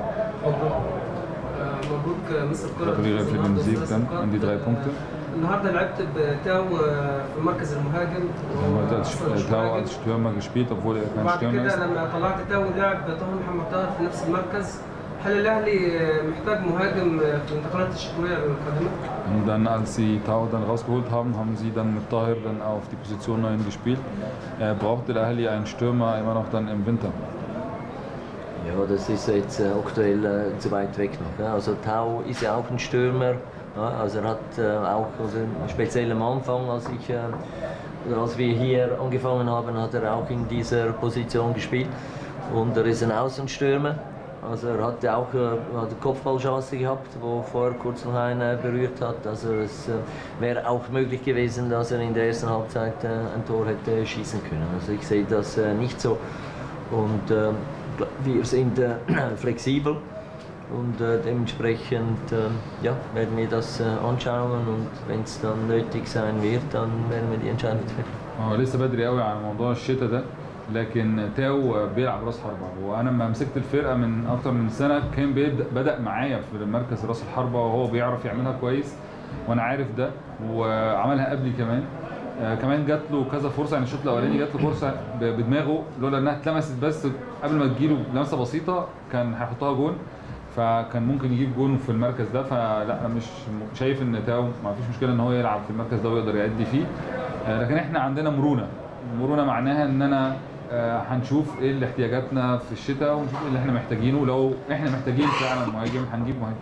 مبروك مستر كولر Gratuliere für den Sieg dann und die drei Punkte. النهارده لعبت بتاو في مركز المهاجم Er hat als وأصلاً مش Tau مهاجم. als Stürmer gespielt, obwohl er kein وبعد Stürmer كده ist. لما طلعت تاو لعب طاهر محمد طاهر في نفس المركز هل الاهلي محتاج مهاجم في الانتقالات الشتويه القادمه؟ Und dann, als sie Tau dann rausgeholt haben, haben sie dann mit Tahir dann auf die Position 9 gespielt. Er brauchte der Ahli einen Stürmer immer noch dann im Winter. Ja, das ist jetzt äh, aktuell äh, zu weit weg noch. Ja. Also Tau ist ja auch ein Stürmer. Ja. Also er hat äh, auch, also speziell am Anfang, als ich äh, oder als wir hier angefangen haben, hat er auch in dieser Position gespielt. Und er ist ein Außenstürmer. Also er hatte auch äh, hat eine Kopfballchance gehabt, wo vorher kurz noch einer berührt hat. Also es äh, wäre auch möglich gewesen, dass er in der ersten Halbzeit äh, ein Tor hätte schießen können. Also ich sehe das äh, nicht so. Und äh, wir sind äh, flexibel und äh, dementsprechend äh, ja, werden wir das äh, anschauen und wenn es dann nötig sein wird, dann werden wir die Entscheidung treffen. هو لسه بدري قوي على موضوع الشتاء ده لكن تاو بيلعب راس حربة وانا لما مسكت الفرقه من اكتر من سنه كان بيبدا بدا معايا في مركز راس الحربة وهو بيعرف يعملها كويس وانا عارف ده وعملها قبلي كمان آه كمان جات له كذا فرصه يعني الشوط الاولاني جات له فرصه ب- بدماغه لولا انها اتلمست بس قبل ما تجيله لمسه بسيطه كان هيحطها جون فكان ممكن يجيب جون في المركز ده فلا أنا مش شايف ان تاو ما فيش مشكله ان هو يلعب في المركز ده ويقدر يأدي فيه آه، لكن احنا عندنا مرونه مرونه معناها ان انا آه، هنشوف ايه اللي احتياجاتنا في الشتاء ونشوف ايه اللي احنا محتاجينه لو احنا محتاجين فعلا مهاجم هنجيب مهاجم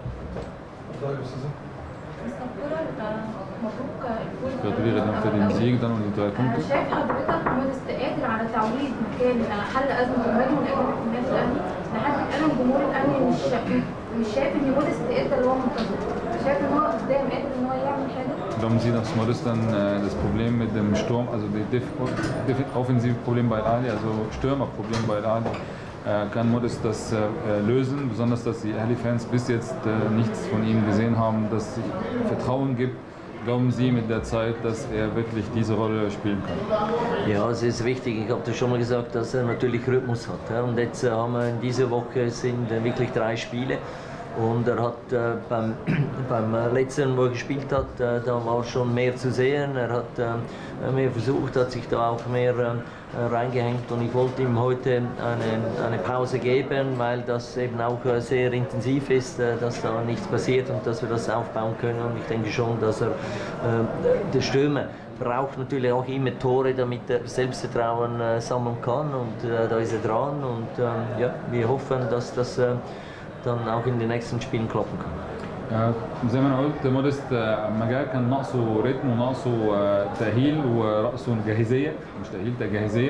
مستر كولر آه، مبروك الفوز Gratuliere dann für den Sieg dann und die drei أنا Punkte. شايف حضرتك مودست قادر على تعويض مكان آه، حل ازمه المهاجم والاجنبي في النادي الاهلي لحد الان الجمهور الاهلي مش مش شايف ان مودست قادر اللي هو منتظر شايف ان هو قدام قادر ان هو يعمل حاجه Glauben Sie, dass Morris dann äh, das Problem mit dem Sturm, also die Def Def offensive Problem bei Ali, also Stürmerproblem bei Ali, äh, kann Morris das äh, äh, lösen? Besonders, dass die Ali-Fans bis jetzt äh, nichts von ihm gesehen haben, dass sie Vertrauen gibt. Glauben Sie mit der Zeit, dass er wirklich diese Rolle spielen kann? Ja, es ist wichtig. Ich habe das schon mal gesagt, dass er natürlich Rhythmus hat. ja. Und jetzt äh, haben wir in dieser Woche sind äh, wirklich drei Spiele. Und er hat äh, beim, beim äh, letzten, wo er gespielt hat, äh, da war schon mehr zu sehen. Er hat äh, mehr versucht, hat sich da auch mehr äh, reingehängt. Und ich wollte ihm heute eine, eine Pause geben, weil das eben auch äh, sehr intensiv ist, äh, dass da nichts passiert und dass wir das aufbauen können. Und ich denke schon, dass er äh, der Stürmer braucht natürlich auch immer Tore, damit er Selbstvertrauen äh, sammeln kann und äh, da ist er dran und ähm, ja, wir hoffen, dass das äh, dann auch in den nächsten Spielen klappen kann. آه، زي ما انا قلت مودست آه، اما جه كان ناقصه رتم وناقصه آه، تاهيل ورأسه جاهزيه مش تاهيل ده جاهزيه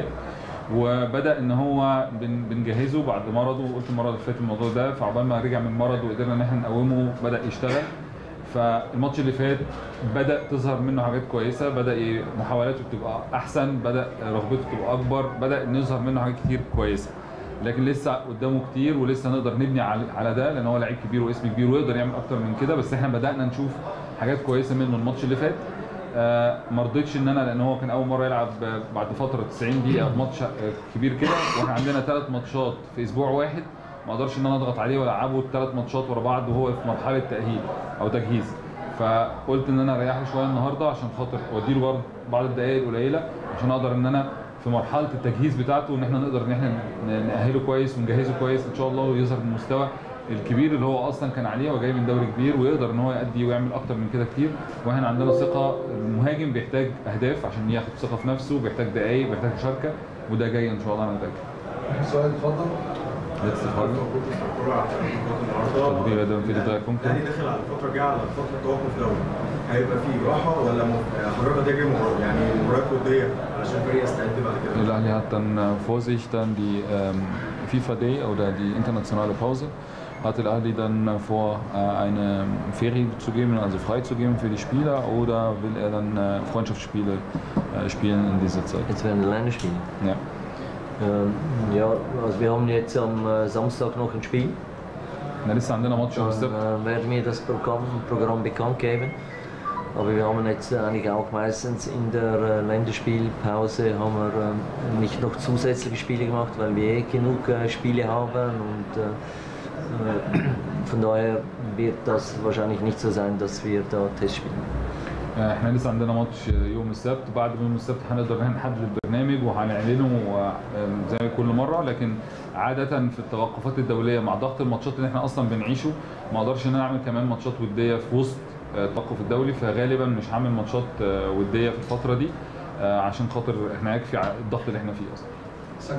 وبدا ان هو بن- بنجهزه بعد مرضه وقلت المره اللي فاتت الموضوع ده فعقبال ما رجع من مرض وقدرنا ان احنا نقومه بدا يشتغل فالماتش اللي فات بدا تظهر منه حاجات كويسه بدا ي- محاولاته تبقى احسن بدا رغبته تبقى اكبر بدا ان يظهر منه حاجات كتير كويسه لكن لسه قدامه كتير ولسه نقدر نبني على على ده لان هو لعيب كبير واسم كبير ويقدر يعمل اكتر من كده بس احنا بدانا نشوف حاجات كويسه منه الماتش اللي فات آه ما رضيتش ان انا لان هو كان اول مره يلعب آه، بعد فتره 90 دقيقه في ماتش آه، كبير كده واحنا عندنا ثلاث ماتشات في اسبوع واحد ما اقدرش ان انا اضغط عليه والعبه الثلاث ماتشات ورا بعض وهو في مرحله تاهيل او تجهيز فقلت ان انا اريحه شويه النهارده عشان خاطر واديله برضه بعض الدقائق القليله عشان اقدر ان انا في مرحله التجهيز بتاعته ان احنا نقدر ان احنا ن- نأهله كويس ونجهزه كويس ان شاء الله ويظهر المستوى الكبير اللي هو اصلا كان عليه وجاي من دوري كبير ويقدر ان هو يأدي ويعمل اكتر من كده كتير واحنا عندنا ثقه المهاجم بيحتاج اهداف عشان ياخد ثقه في نفسه بيحتاج دقائق بيحتاج مشاركه وده جاي ان شاء الله انا متاكد سؤال اتفضل Letzte Frage. تدريب اداء في drei Punkte. الاهلي داخل على الفتره الجايه على فتره توقف دولي هيبقى في راحه ولا م- حضرتك هتجري مباراه يعني مباريات وديه علشان الفريق يستعد بعد كده El Ahly hat dann äh, vor sich dann die ähm, FIFA Day oder die internationale Pause. Hat El Ahly dann äh, vor, äh, eine Ferie zu geben, also frei zu geben für die Spieler oder will er dann äh, Freundschaftsspiele äh, spielen in dieser Zeit? Jetzt werden Länderspiele. Ja. Ähm, ja, also wir haben jetzt am äh, Samstag noch ein Spiel. احنا لسه عندنا ماتش يوم Dann السبت äh, werden wir das Programm, Programm bekannt geben. Aber wir haben jetzt eigentlich auch meistens in der äh, Länderspielpause haben wir ähm, nicht noch zusätzliche Spiele gemacht, weil wir eh genug äh, Spiele haben und äh, äh, von daher wird das wahrscheinlich nicht so sein, dass wir da Test spielen. آه، احنا لسه عندنا ماتش يوم السبت بعد يوم السبت هنقدر نحدد البرنامج وهنعلنه آه، زي كل مره لكن عاده في التوقفات الدوليه مع ضغط الماتشات اللي احنا اصلا بنعيشه ما اقدرش ان انا اعمل كمان ماتشات وديه في وسط آه، التوقف الدولي فغالبا مش هعمل ماتشات آه، وديه في الفتره دي آه، عشان خاطر احنا يكفي ع- الضغط اللي احنا فيه اصلا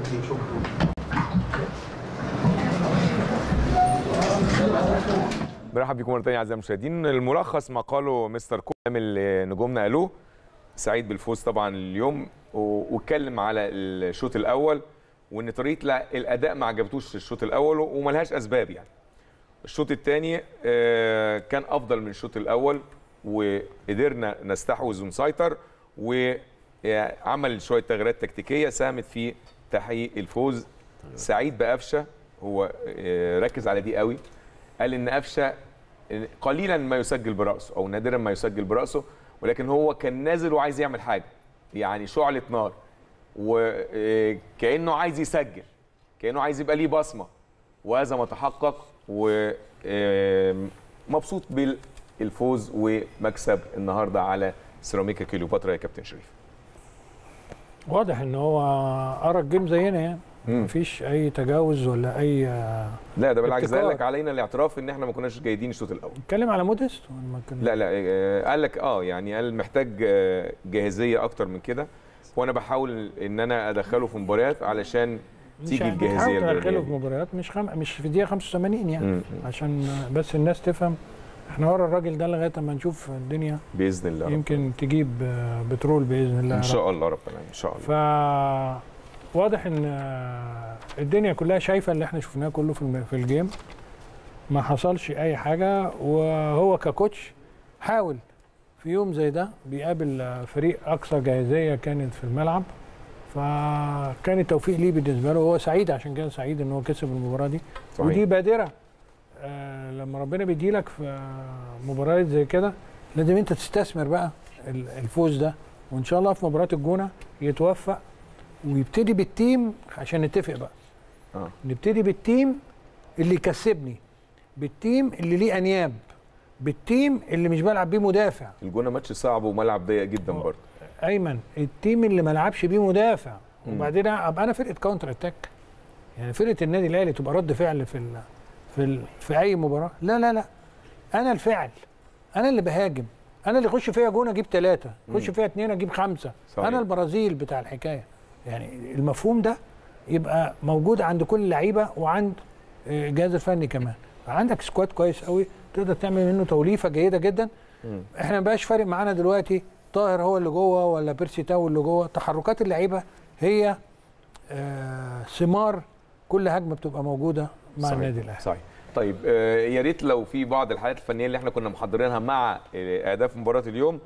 مرحب بكم مره ثانيه اعزائي المشاهدين الملخص ما قاله مستر كوم اللي نجومنا قالوه سعيد بالفوز طبعا اليوم و- واتكلم على الشوط الاول وان طريقه لا- الاداء ما عجبتوش الشوط الاول وملهاش اسباب يعني الشوط الثاني كان افضل من الشوط الاول وقدرنا نستحوذ ونسيطر وعمل شويه تغييرات تكتيكيه ساهمت في تحقيق الفوز سعيد بقفشه هو آه، ركز على دي قوي قال ان قفشه قليلا ما يسجل براسه او نادرا ما يسجل براسه ولكن هو كان نازل وعايز يعمل حاجه يعني شعله نار وكانه عايز يسجل كانه عايز يبقى ليه بصمه وهذا ما تحقق ومبسوط بالفوز ومكسب النهارده على سيراميكا كليوباترا يا كابتن شريف واضح ان هو قرا الجيم زينا يعني مم. مفيش اي تجاوز ولا اي لا ده بالعكس ده ابتكار. قال لك علينا الاعتراف ان احنا ما كناش جيدين الشوط الاول اتكلم على موديست ولا ما كان لا لا آه، قال لك اه يعني قال محتاج آه، جاهزيه اكتر من كده وانا بحاول ان انا ادخله في مباريات علشان مش تيجي يعني الجاهزيه بتحاول البدنية تدخله دي. في مباريات مش خم... مش في دقيقه 85 يعني مم. عشان بس الناس تفهم احنا ورا الراجل ده لغايه اما نشوف الدنيا باذن الله رب. يمكن تجيب آه، بترول باذن الله ان رب. شاء الله رب العالمين ان شاء الله ف واضح ان آه، الدنيا كلها شايفه اللي احنا شفناه كله في الم- في الجيم ما حصلش اي حاجه وهو ككوتش حاول في يوم زي ده بيقابل آه، فريق اكثر جاهزيه كانت في الملعب فكان التوفيق ليه بالنسبه له وهو سعيد عشان كده سعيد ان هو كسب المباراه دي صحيح. ودي بادره آه لما ربنا بيديلك في آه، مباريات زي كده لازم انت تستثمر بقى ال- الفوز ده وان شاء الله في مباراه الجونه يتوفق ويبتدي بالتيم عشان نتفق بقى آه. نبتدي بالتيم اللي يكسبني بالتيم اللي ليه انياب بالتيم اللي مش بلعب بيه مدافع الجونه ماتش صعب وملعب ضيق جدا برضه ايمن التيم اللي ما لعبش بيه مدافع مم. وبعدين ابقى انا فرقه كاونتر اتاك يعني فرقه النادي الاهلي تبقى رد فعل في ال في ال في اي مباراه لا لا لا انا الفعل انا اللي بهاجم انا اللي يخش فيها جون اجيب ثلاثه يخش مم. فيها اثنين اجيب خمسه صحيح. انا البرازيل بتاع الحكايه يعني المفهوم ده يبقى موجود عند كل اللعيبه وعند آه، الجهاز الفني كمان عندك سكواد كويس قوي تقدر تعمل منه توليفه جيده جدا مم. احنا ما بقاش فارق معانا دلوقتي طاهر هو اللي جوه ولا بيرسي تاو اللي جوه تحركات اللعيبه هي آه ثمار كل هجمه بتبقى موجوده مع صحيح. النادي الاهلي صحيح طيب آه، يا ريت لو في بعض الحالات الفنيه اللي احنا كنا محضرينها مع آه، اهداف مباراه اليوم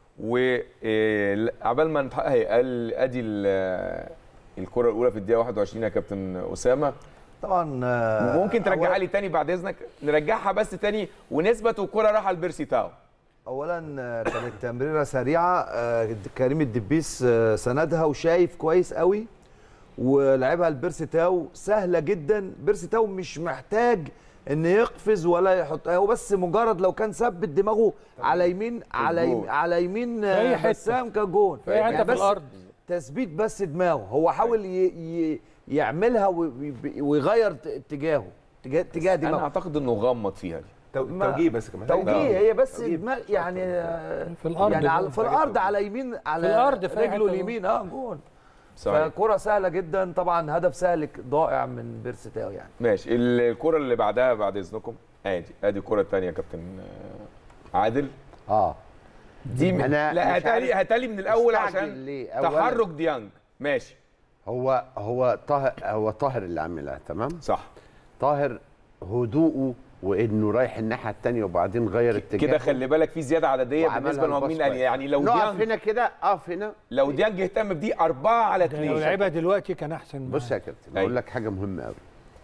وعبال ما نتحقق هي قال ادي ال- الكره الاولى في الدقيقه 21 يا كابتن اسامه طبعا آه، ممكن ترجعها أول- لي تاني بعد اذنك نرجعها بس تاني ونثبت والكره راح لبيرسي تاو اولا آه، كانت تمريره سريعه آه، كريم الدبيس آه، سندها وشايف كويس قوي ولعبها لبيرسي تاو سهله جدا بيرسي تاو مش محتاج ان يقفز ولا يحط هو بس مجرد لو كان ثبت دماغه على يمين على يمين جول. على يمين في أي آه، حتة. بسام كان جون في أي حتة في بس الأرض. تثبيت بس دماغه هو حاول ي... ي... يعملها وي- ويغير ت- اتجاهه اتجاه اتجاه انا دماغه اعتقد انه غمض فيها دي تو- ما- توجيه بس كمان توجيه هي بس دماغ يعني آه، في الارض يعني على في جون. الارض على يمين على في الأرض في أي رجله حتة جون. اليمين اه جون صحيح. فكره سهله جدا طبعا هدف سهل ضائع من بيرستاو يعني ماشي الكره اللي بعدها بعد اذنكم ادي ادي الكره الثانيه يا كابتن آه، عادل اه دي من... أنا لا مش هتالي عارف هتالي من الاول استعجل عشان ليه؟ أولاً تحرك ديانج ماشي هو هو طاهر هو طاهر اللي عاملها تمام صح طاهر هدوءه وانه رايح الناحيه الثانيه وبعدين غير اتجاهه كده خلي بالك في زياده عدديه وعملها بالنسبه للمهاجمين الباص يعني لو نقف ديانج هنا كده اقف هنا لو ديانج اهتم بدي أربعة على ده لو اثنين لعبها دلوقتي كان احسن بص يا كابتن أيوة. اقول لك حاجه مهمه قوي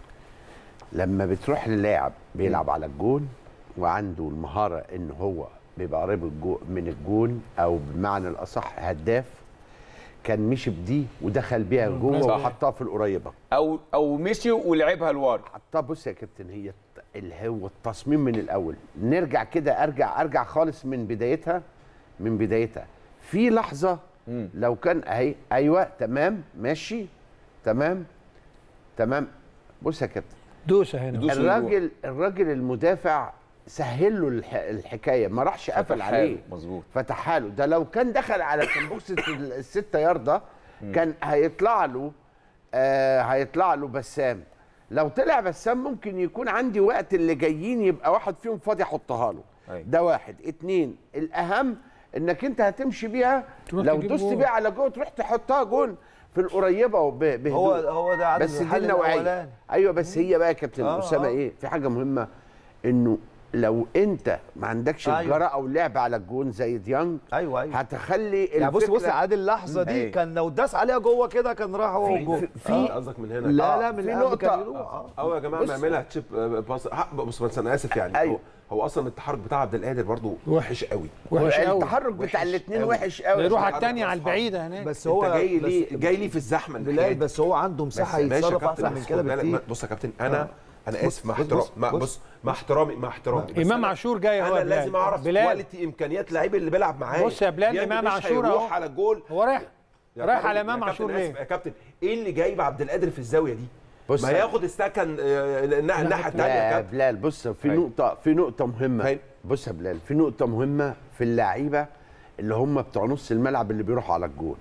لما بتروح للاعب بيلعب على الجون وعنده المهاره ان هو بيبقى قريب الجو من الجون او بمعنى الاصح هداف كان مشي بدي ودخل بيها جوه صح. وحطها في القريبه او او مشي ولعبها لورا حطها بص يا كابتن هي الت- اللي هو التصميم من الاول نرجع كده ارجع ارجع خالص من بدايتها من بدايتها في لحظه مم. لو كان اهي ايوه تمام ماشي تمام تمام بص يا كابتن دوسه هنا دوس الراجل الراجل المدافع سهل له الح... الحكايه ما راحش قفل فتحها عليه له، مظبوط فتحها له ده لو كان دخل على سمبوكسه ال- الستة ياردة كان هيطلع له آه هيطلع له بسام لو طلع بسام ممكن يكون عندي وقت اللي جايين يبقى واحد فيهم فاضي احطها له أيوة. ده واحد اتنين الاهم انك انت هتمشي بيها تروح لو تجيب دوست جون. بيها على جوه تروح تحطها جون في القريبه وب- بهدوء هو هو ده عدد بس دي الحل النوعيه الأولاني. ايوه بس هي بقى يا كابتن آه، اسامه آه. ايه في حاجه مهمه انه لو انت ما عندكش أيوة. الجرأه واللعب على الجون زي ديانج ايوه ايوه هتخلي يعني بص بص الفكرة- عادل اللحظه دي أيوة. كان لو داس عليها جوه كده كان راح هو في- جوه في- في- آه، قصدك من هنا لا آه، لا من في القلب كان نقطة. يروح. آه. اه يا جماعه بص. بيعملها تشيب آه، باص حق- بص بس انا اسف يعني أيوة. هو, هو اصلا التحرك بتاع عبد القادر برضو وحش قوي وحش قوي التحرك بتاع وحش الاثنين أوي. وحش قوي يروح على التحرك الثانيه على أصعب. البعيده هناك بس هو هو جاي بس- ليه جاي ليه في الزحمه بلال الحياة. بس هو عنده مساحه ماشي يا يتصرف كابتن، احسن من بس كده خد بالك، بكتير ما- بص يا كابتن انا انا بص- اسف مع بص- احترام بص- مع بص. بص مع احترامي مع احترامي بس امام أنا- عاشور جاي اهو انا يا بلال. لازم اعرف بلال كواليتي امكانيات اللعيب اللي بيلعب معايا بص يا بلال، ديانج إمام مش عاشور هيروح أهو. على الجول هو رايح يا رايح كابتن- على يا امام كابتن عاشور آسف ليه؟ يا كابتن ايه اللي جايب عبد القادر في الزاويه دي بص ما ياخد السكن آه، الناحيه الناحية الثانيه يا لا كابتن بلال بص في أيوة. نقطة في نقطة مهمة أيوة. بص يا بلال في نقطة مهمة في اللعيبة اللي هم بتوع نص الملعب اللي بيروحوا على الجون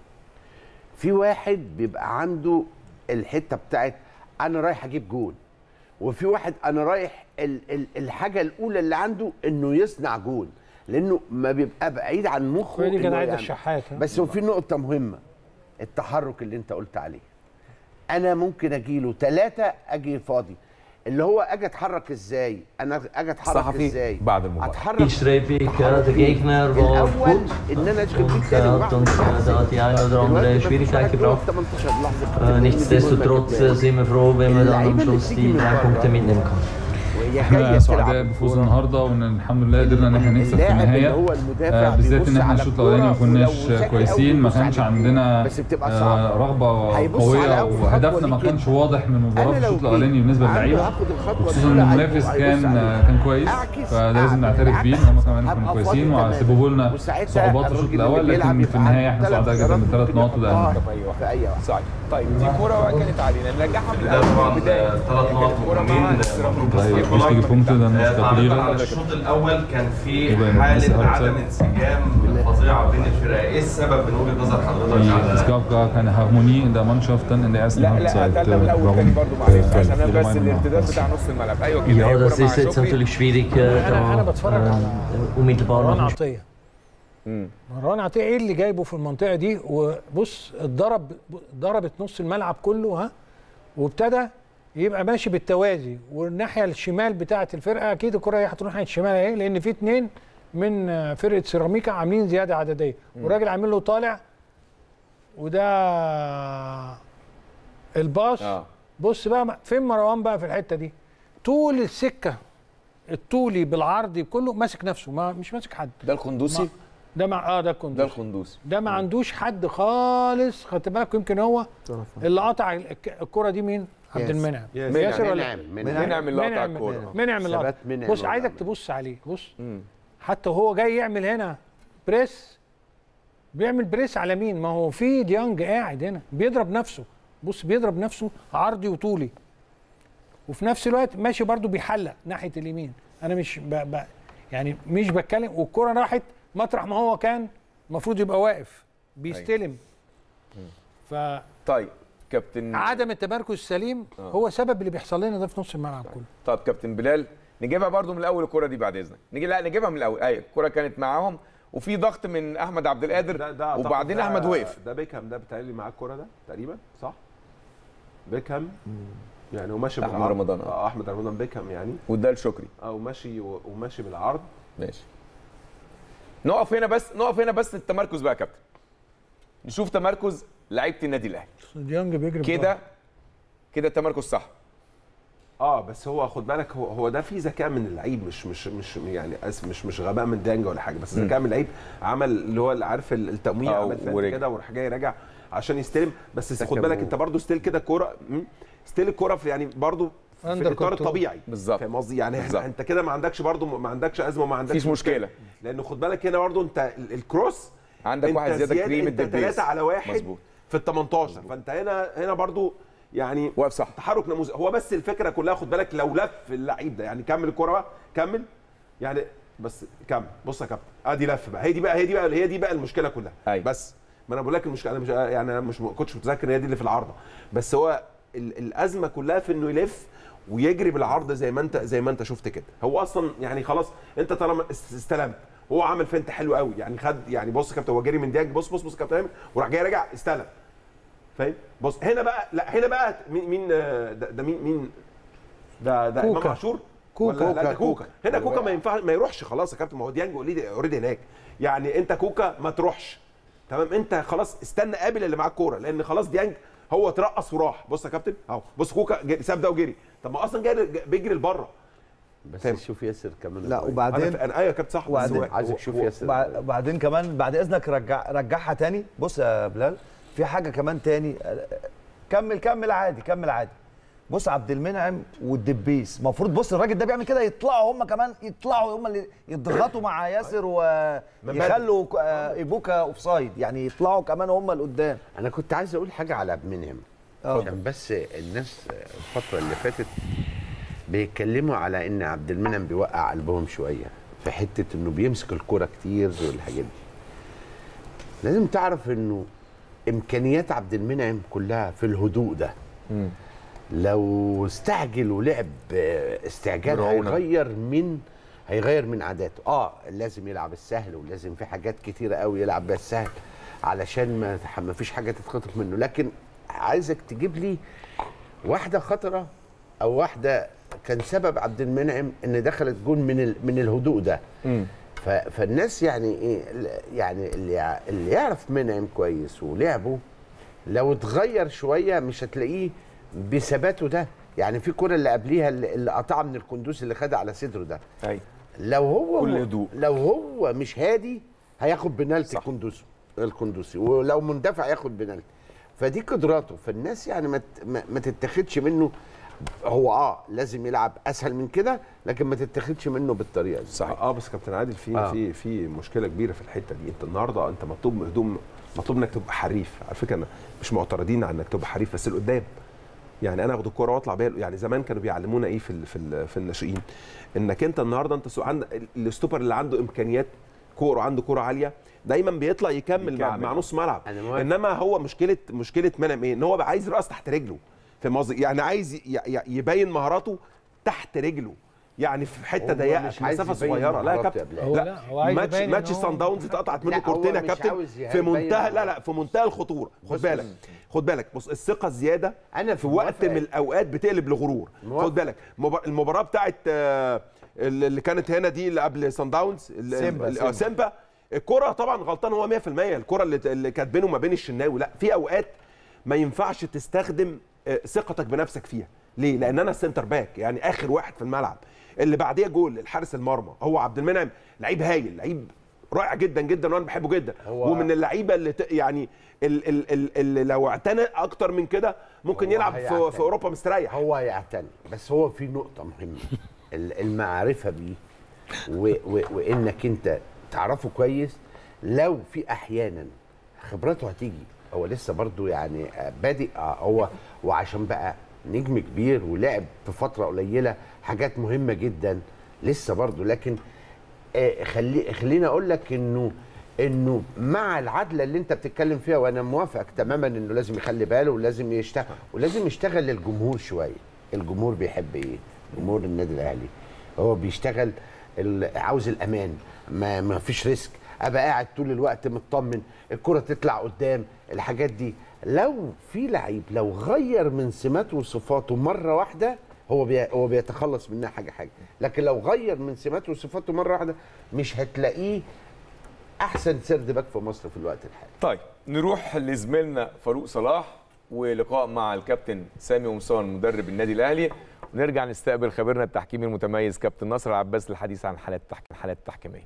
في واحد بيبقى عنده الحتة بتاعت أنا رايح أجيب جون وفي واحد أنا رايح ال ال الحاجة الأولى اللي عنده إنه يصنع جون لأنه ما بيبقى بعيد عن مخه دي كان إنه عايز يعمل. الشحات ها؟ بس هو في نقطة مهمة التحرك اللي أنت قلت عليه انا ممكن اجي له ثلاثه اجي فاضي اللي هو اجي اتحرك ازاي انا اجي اتحرك صحفي ازاي بعد المباراة. اتحرك Zielstrebig, ja, der Gegner war الاول gut. ان انا اشغل Und بيه er تاني hat uns äh, da die eine oder andere Schwierigkeit gebracht. 18 لحظه Äh, nichtsdestotrotz äh, sind wir froh, wenn wir dann am Schluss die drei Punkte mitnehmen können. وهي احنا جايه سعداء تلعب بفوز الكورة. النهارده وان الحمد لله قدرنا ان احنا نكسب في اللاعب اللي النهايه هو المدافع آه، بالذات ان بيبص احنا على الشوط الاولاني ما الكورة كناش ولو ذكي كويسين أوي ما بيبص كانش على الكورة. عندنا بس بتبقى آه، صعبة. رغبه هيبص قويه على أول خطوة وهدفنا ما ليك كانش واضح من المباراه في أنا لو الشوط الاولاني بالنسبه عنده للعيبه هاخد الخطوة خصوصا الأولى، ان المنافس هيبص كان عليها. كان كويس أعكس، فلازم أعمل نعترف بيه ان هم كمان كانوا هبقى كويسين فاضي تمام. وسببوا لنا وساعتها صعوبات في الشوط الراجل الاول اللي بيلعب لكن في يبقى النهايه عنده احنا ثلاث سعداء جدا خيارات بالثلاث ممكن نقط وده اهم يحطها حاجه في اي وقت صحيح طيب دي كوره بقى كانت علينا نرجعها من ده الاول طبعا البدايه ثلاث نقط مهمين مبروك طيب لسه مش تيجي بونكت ده مش آه، تعليقا تقرير على الشوط الاول كان في يبقى الناس حاله أوفسايد. عدم انسجام فظيعه بين الفرق ايه السبب من وجهه نظر حضرتك Die, على es gab gar keine Harmonie in der Mannschaft dann in der ersten لا Halbzeit. لا تعالى من Äh, الاول تاني Warum? برضه معلش Äh, عشان انا Ihre بس Meinung الارتداد nach? بتاع نص الملعب ايوه كده هي Ja, كوره das مع ist jetzt شكري natürlich schwierig, äh, انا انا da بتفرج على äh, unmittelbar مروان nach dem عطيه مم. مروان عطيه ايه اللي جايبه في المنطقه دي وبص اتضرب ضربت نص الملعب كله ها وابتدى يبقى ماشي بالتوازي والناحيه الشمال بتاعه الفرقه اكيد الكره هي هتروح ناحيه الشمال اهي لان في اتنين من آه، فرقه سيراميكا عاملين زياده عدديه والراجل عامل له طالع وده الباص اه بص بقى فين مروان بقى في الحته دي طول السكه الطولي بالعرضي كله ماسك نفسه ما مش ماسك حد ده الخندوسي ده مع اه ده ده الكندوسي الخندوسي ده ما عندوش حد خالص خدت بالك يمكن هو اللي قطع الك- الكره دي مين؟ عبد ياسر. المنعم ياسر. ياسر ولا منعم منعم منعم اللي قطع منعم الكوره منعم اللي ثبات قطع. منعم بص ولا عايزك عمل. تبص عليه بص مم. حتى وهو جاي يعمل هنا بريس بيعمل بريس على مين؟ ما هو في ديانج قاعد هنا بيضرب نفسه بص بيضرب نفسه عرضي وطولي وفي نفس الوقت ماشي برضو بيحلق ناحيه اليمين انا مش ب... ب... يعني مش بتكلم والكره راحت مطرح ما هو كان المفروض يبقى واقف بيستلم ف طيب كابتن عدم التمركز السليم هو سبب اللي بيحصل لنا ده في نص الملعب كله طب كابتن بلال نجيبها برضو من الاول الكره دي بعد اذنك نجي لا نجيبها من الاول ايوه الكره كانت معاهم وفي ضغط من احمد عبد القادر ده ده أعتقد وبعدين ده- احمد وقف ده بيكهام ده بيتهيألي معاه الكوره ده تقريبا صح؟ بيكهام يعني وماشي أحمد بالعرض. رمضان، آه. اه احمد رمضان بيكهام يعني وده لشكري اه وماشي وماشي بالعرض ماشي نقف هنا بس نقف هنا بس التمركز بقى يا كابتن نشوف تمركز لعيبه النادي الاهلي ديانج بيجري كده كده التمركز صح اه بس هو خد بالك هو هو ده في ذكاء من اللعيب مش مش مش يعني اسف مش مش غباء من ديانج ولا حاجه بس مم. ذكاء من اللعيب عمل اللي هو اللي عارف ال- التمويه آه، عمل فنت ورجع. كده وراح جاي راجع عشان يستلم بس ده خد كان بالك جول. انت برضو ستيل كده كوره مم. ستيل الكوره في يعني برضو في Under الاطار control. الطبيعي بالظبط فاهم قصدي يعني بالظبط. احنا انت كده ما عندكش برضو ما عندكش ازمه ما عندكش مفيش مشكلة. لانه خد بالك هنا برضو انت ال- الكروس عندك انت واحد زياده كريم انت الدبيس ثلاثه على واحد مظبوط في ال 18 فانت هنا هنا برضو يعني واقف صح تحرك نموذج هو بس الفكره كلها خد بالك لو لف اللعيب ده يعني كمل الكوره بقى كمل يعني بس كمل بص يا كابتن ادي لف بقى هي دي بقى هي دي بقى هي دي بقى المشكله كلها أيوة. بس ما انا بقول لك المشكله انا مش يعني انا مش كنتش متذكر هي دي اللي في العارضه بس هو ال- الازمه كلها في انه يلف ويجري بالعرض زي ما انت زي ما انت شفت كده هو اصلا يعني خلاص انت طالما است- استلمت هو عمل فنت حلو قوي يعني خد يعني بص يا كابتن هو جري من ديانج بص بص بص يا كابتن ايمن وراح جاي راجع استلم فاهم بص هنا بقى لا هنا بقى مين مين آه، ده, ده مين مين ده ده امام كوكا. عاشور كوكا. ولا لا ده كوكا. كوكا هنا كوكا ما ينفع ما يروحش خلاص يا كابتن ما هو ديانج اوريدي اوريدي هناك يعني انت كوكا ما تروحش تمام انت خلاص استنى قابل اللي معاك كوره لان خلاص ديانج هو اترقص وراح بص يا كابتن اهو بص كوكا جا- ساب ده وجري طب ما اصلا جاي بيجري لبره بس فاهم. شوف ياسر كمان لا كويس. وبعدين انا انا ايوه يا كابتن صح بس وبعدين- هو عايزك هو- تشوف هو- ياسر وبع- وبعدين كمان بعد اذنك رجع رجعها تاني بص يا بلال في حاجه كمان تاني كمل كمل عادي كمل عادي بص عبد المنعم والدبيس المفروض بص الراجل ده بيعمل كده يطلعوا هم كمان يطلعوا هم اللي يضغطوا مع ياسر ويخلوا آه، ايبوكا اوف سايد يعني يطلعوا كمان هم لقدام انا كنت عايز اقول حاجه على عبد المنعم اه. عشان بس الناس الفتره اللي فاتت بيتكلموا على ان عبد المنعم بيوقع قلبهم شويه في حته انه بيمسك الكوره كتير والحاجات دي لازم تعرف انه امكانيات عبد المنعم كلها في الهدوء ده لو استعجل ولعب آه، استعجال برعونة. هيغير من هيغير من عاداته اه لازم يلعب السهل ولازم في حاجات كتيره قوي يلعب بيها السهل علشان ما ما فيش حاجه تتخطف منه لكن عايزك تجيب لي واحده خطره او واحده كان سبب عبد المنعم ان دخلت جون من ال- من الهدوء ده ف- فالناس يعني ايه يعني اللي يع- اللي يعرف منعم كويس ولعبه لو اتغير شويه مش هتلاقيه بثباته ده يعني في كرة اللي قبليها اللي اللي قطعها من الكندوس اللي خدها على صدره ده ايوه لو هو كل هدوء. لو هو مش هادي هياخد بنالتي الكندوسي الكندوسي ولو مندفع ياخد بنالتي فدي قدراته فالناس يعني ما ت- ما ما تتاخدش منه هو اه لازم يلعب اسهل من كده لكن ما تتاخدش منه بالطريقه دي صحيح اه بس كابتن عادل في آه. آه. في في مشكله كبيره في الحته دي انت النهارده انت مطلوب هدوم مطلوب انك تبقى حريف على فكره انا مش معترضين على انك تبقى حريف بس لقدام يعني انا اخد الكوره واطلع بيها يعني زمان كانوا بيعلمونا ايه في ال في ال في الناشئين انك انت النهارده انت سو- عند الاستوبر اللي عنده امكانيات كوره عنده كوره عاليه دايما بيطلع يكمل مع, يكمل. مع نص ملعب أنا موافق. انما هو مشكله مشكله منعم ايه ان هو بقى عايز راس تحت رجله فاهم قصدي يعني عايز ي- ي- يبين مهاراته تحت رجله يعني في حته هو ضيقه مش في عايز مسافه يبين صغيره لا يا مهاراته كابتن يا هو لا, لا، هو عايز ماتش يبين إن ماتش هو- سان داونز اتقطعت منه لا، هو كورتين يا مش كابتن عاوز في يبين منتهى لا مهاراته. لا في منتهى الخطوره خد بص- بالك خد بالك بص الثقه الزياده أنا في وقت موافق. من الاوقات بتقلب لغرور موافق. خد بالك مب- المباراه بتاعت آه، اللي اللي كانت هنا دي اللي قبل سان داونز ال- سيمبا، ال- سيمبا. آه، سيمبا الكره طبعا غلطان هو 100% الكره اللي اللي كانت بينه وما بين الشناوي لا في اوقات ما ينفعش تستخدم آه، ثقتك بنفسك فيها ليه لان انا السنتر باك يعني اخر واحد في الملعب اللي بعديه جول الحارس المرمى هو عبد المنعم لعيب هايل لعيب رائع جدا جدا وانا بحبه جدا هو- ومن اللعيبه اللي ت... يعني ال- ال- ال- اللي لو اعتنى اكتر من كده ممكن هو يلعب في, هيعتني. في اوروبا مستريح هو يعتني بس هو في نقطة مهمة ال- المعرفة بيه و و وإنك أنت تعرفه كويس لو في أحيانا خبرته هتيجي هو لسه برضو يعني آه، بادئ آه، هو وعشان بقى نجم كبير ولعب في فترة قليلة حاجات مهمة جدا لسه برضو لكن آه، خلي خليني أقول لك إنه انه مع العدله اللي انت بتتكلم فيها وانا موافقك تماما انه لازم يخلي باله ولازم يشتغل ولازم يشتغل للجمهور شويه الجمهور بيحب ايه جمهور النادي الاهلي هو بيشتغل ال- عاوز الامان ما, ما فيش ريسك ابقى قاعد طول الوقت مطمن الكره تطلع قدام الحاجات دي لو في لعيب لو غير من سماته وصفاته مره واحده هو بي هو بيتخلص منها حاجه حاجه لكن لو غير من سماته وصفاته مره واحده مش هتلاقيه احسن سرد باك في مصر في الوقت الحالي طيب نروح لزميلنا فاروق صلاح ولقاء مع الكابتن سامي قمصان مدرب النادي الاهلي ونرجع نستقبل خبيرنا التحكيمي المتميز كابتن نصر عباس للحديث عن حالات التحكيم الحالات التحكيميه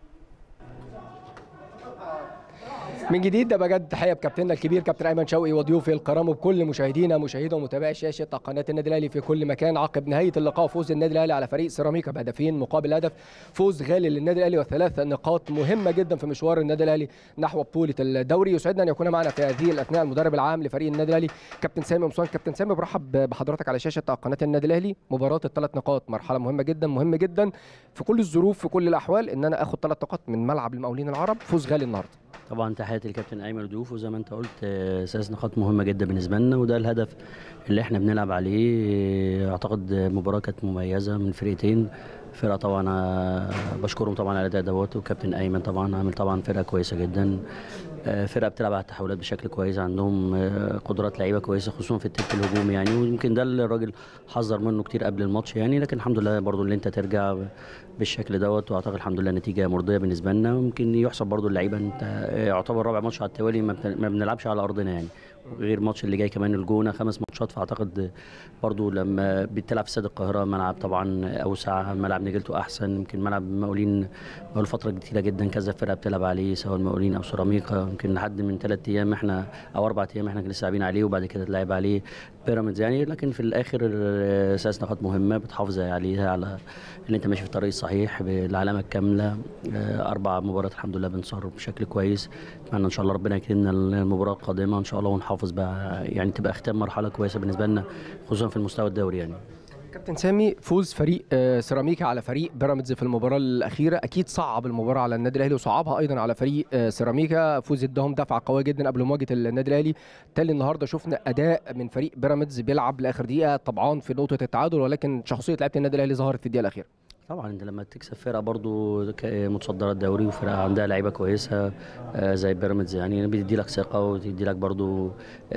من جديد ده بجد تحيه بكابتننا الكبير كابتن ايمن شوقي وضيوفه الكرام وبكل مشاهدينا مشاهدي ومتابعي شاشه قناه النادي الاهلي في كل مكان عقب نهايه اللقاء فوز النادي الاهلي على فريق سيراميكا بهدفين مقابل هدف فوز غالي للنادي الاهلي وثلاث نقاط مهمه جدا في مشوار النادي الاهلي نحو بطوله الدوري يسعدنا ان يكون معنا في هذه الاثناء المدرب العام لفريق النادي الاهلي كابتن سامي قمصان كابتن سامي برحب بحضرتك على شاشه قناه النادي الاهلي مباراه الثلاث نقاط مرحله مهمه جدا مهم جدا في كل الظروف في كل الاحوال ان انا اخد ثلاث نقاط من ملعب المقاولين العرب فوز غالي النهارده طبعا تحياتي للكابتن ايمن ودوف وزي ما انت قلت آه، ثلاث نقاط مهمه جدا بالنسبه لنا وده الهدف اللي احنا بنلعب عليه آه، اعتقد مباراه كانت مميزه من فرقتين فرقه طبعا آه، بشكرهم طبعا على الاداء دوت وكابتن ايمن طبعا عامل طبعا فرقه كويسه جدا آه، فرقه بتلعب على التحولات بشكل كويس عندهم آه، قدرات لعيبه كويسه خصوصا في التلت الهجومي يعني ويمكن ده اللي الراجل حذر منه كتير قبل الماتش يعني لكن الحمد لله برضو اللي انت ترجع بالشكل دوت واعتقد الحمد لله نتيجه مرضيه بالنسبه لنا ويمكن يحسب برضو اللعيبه انت آه، يعتبر رابع ماتش على التوالي ما بت- ما بنلعبش على ارضنا يعني غير الماتش اللي جاي كمان الجونه خمس ماتشات فاعتقد برضو لما بتلعب في استاد القاهره ملعب طبعا اوسع ملعب نجيلته احسن يمكن ملعب المقاولين بقاله فتره كتيره جدا كذا فرقه بتلعب عليه سواء المقاولين او سيراميكا يمكن لحد من ثلاث ايام احنا او اربع ايام احنا لسه لاعبين عليه وبعد كده اتلعب عليه بيراميدز يعني لكن في الاخر آه، ثلاث نقاط مهمه بتحافظ عليها على ان انت ماشي في الطريق الصحيح بالعلامه الكامله آه، اربع مباريات الحمد لله بنصر بشكل كويس اتمنى ان شاء الله ربنا يكرمنا المباراه القادمه ان شاء الله ونحافظ بقى يعني تبقى ختام مرحله كويسه بالنسبه لنا خصوصا في المستوى الدوري يعني كابتن سامي فوز فريق آه، سيراميكا على فريق بيراميدز في المباراه الاخيره اكيد صعب المباراه على النادي الاهلي وصعبها ايضا على فريق آه، سيراميكا فوز اداهم دفعه قويه جدا قبل مواجهه النادي الاهلي بالتالي النهارده شفنا اداء من فريق بيراميدز بيلعب لاخر دقيقه طبعا في نقطه التعادل ولكن شخصيه لعيبه النادي الاهلي ظهرت في الدقيقه الاخيره طبعا انت لما تكسب فرقه برضو ك- متصدره الدوري وفرقه عندها لعيبه كويسه آه، زي بيراميدز يعني بتدي لك ثقه وتدي لك برضو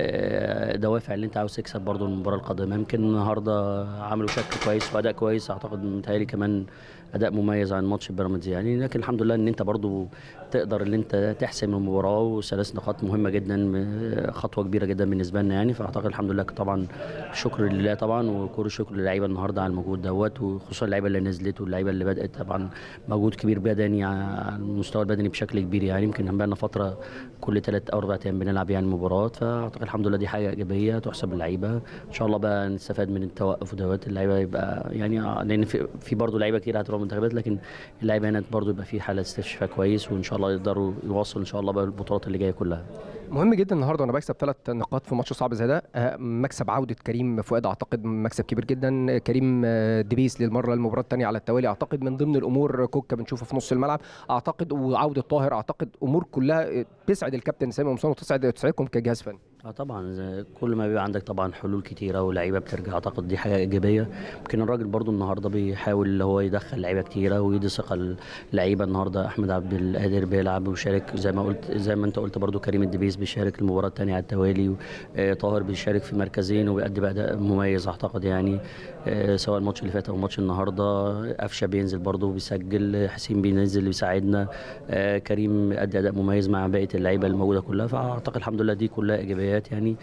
آه، دوافع اللي انت عاوز تكسب برضو المباراه القادمه يمكن النهارده عملوا شكل كويس واداء كويس اعتقد متهيألي كمان اداء مميز عن ماتش بيراميدز يعني لكن الحمد لله ان انت برضو تقدر ان انت تحسم المباراه وثلاث نقاط مهمه جدا م- خطوه كبيره جدا بالنسبه لنا يعني فاعتقد الحمد لله طبعا شكر لله طبعا وكل الشكر للعيبه النهارده على المجهود دوت وخصوصا اللعيبه اللي نزلت واللعيبه اللي بدات طبعا مجهود كبير بدني على المستوى البدني بشكل كبير يعني يمكن بقى لنا فتره كل ثلاث او اربع ايام بنلعب يعني مباراه فاعتقد الحمد لله دي حاجه ايجابيه تحسب للعيبه ان شاء الله بقى نستفاد من التوقف دوت اللعيبه يبقى يعني لان في, في برضه لعيبه كتير هتروح منتخبات لكن اللعيبه هنا برضه يبقى في حاله استشفاء كويس وان شاء الله يقدروا يواصلوا ان شاء الله بقى البطولات اللي جايه كلها مهم جدا النهارده وانا بكسب ثلاث نقاط في ماتش صعب زي ده آه، مكسب عوده كريم فؤاد اعتقد مكسب كبير جدا كريم آه، دبيس للمره المباراه الثانيه على التوالي اعتقد من ضمن الامور كوكا بنشوفه في نص الملعب اعتقد وعوده طاهر اعتقد امور كلها آه، تسعد الكابتن سامي قمصان وتسعد تسعدكم كجهاز فني اه طبعا زي- كل ما بيبقى عندك طبعا حلول كتيره ولاعيبه بترجع اعتقد دي حاجه ايجابيه يمكن الراجل برضو النهارده بيحاول اللي هو يدخل لعيبه كتيره ويدي ثقه اللعيبه النهارده احمد عبد القادر بيلعب وبيشارك زي ما قلت زي ما انت قلت برضو كريم الدبيس بيشارك المباراه الثانيه على التوالي آه، طاهر بيشارك في مركزين وبيأدي بأداء مميز اعتقد يعني آه، سواء الماتش اللي فات او الماتش النهارده قفشه بينزل برضو بيسجل حسين بينزل بيساعدنا آه، كريم أدى اداء مميز مع بقيه اللعيبه الموجوده كلها فاعتقد الحمد لله دي كلها ايجابيات يعني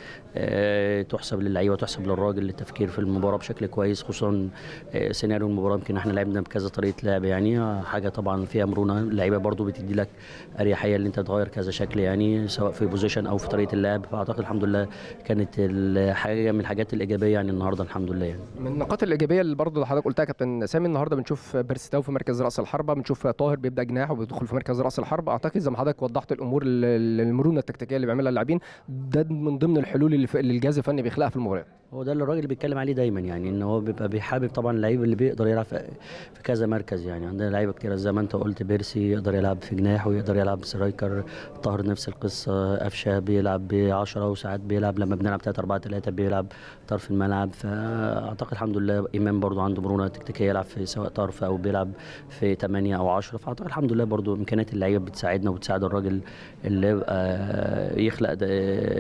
آه، تحسب للعيبه وتحسب للراجل للتفكير في المباراه بشكل كويس خصوصا آه، سيناريو المباراه يمكن احنا لعبنا بكذا طريقه لعب يعني آه، حاجه طبعا فيها مرونه اللعيبه برضو بتدي لك اريحيه اللي انت تغير كذا شكل يعني سواء في بوزيشن او في طريقه اللعب فاعتقد الحمد لله كانت الحاجه من الحاجات الايجابيه يعني النهارده الحمد لله يعني من النقاط الايجابيه اللي برضه حضرتك قلتها يا كابتن سامي النهارده بنشوف بيرستاو في مركز راس الحربه بنشوف طاهر بيبدا جناح وبيدخل في مركز راس الحربه اعتقد زي ما حضرتك وضحت الامور ال- ال- المرونه التكتيكيه اللي بيعملها اللاعبين ده من ضمن الحلول اللي, ف- اللي الجهاز الفني بيخلقها في المباريات هو ده اللي الراجل بيتكلم عليه دايما يعني ان هو بيبقى بيحابب طبعا اللعيب اللي بيقدر يلعب في في كذا مركز يعني عندنا لعيبه كتير زي ما انت قلت بيرسي يقدر يلعب في جناح ويقدر يلعب سترايكر طاهر نفس القصه قفشه بيلعب ب 10 وساعات بيلعب لما بنلعب 3 4 3 بيلعب طرف الملعب فاعتقد الحمد لله امام برضو عنده مرونه تكتيكيه يلعب في سواء طرف او بيلعب في 8 او 10 فاعتقد الحمد لله برضو امكانيات اللعيبه بتساعدنا وبتساعد الراجل اللي يبقى يخلق ده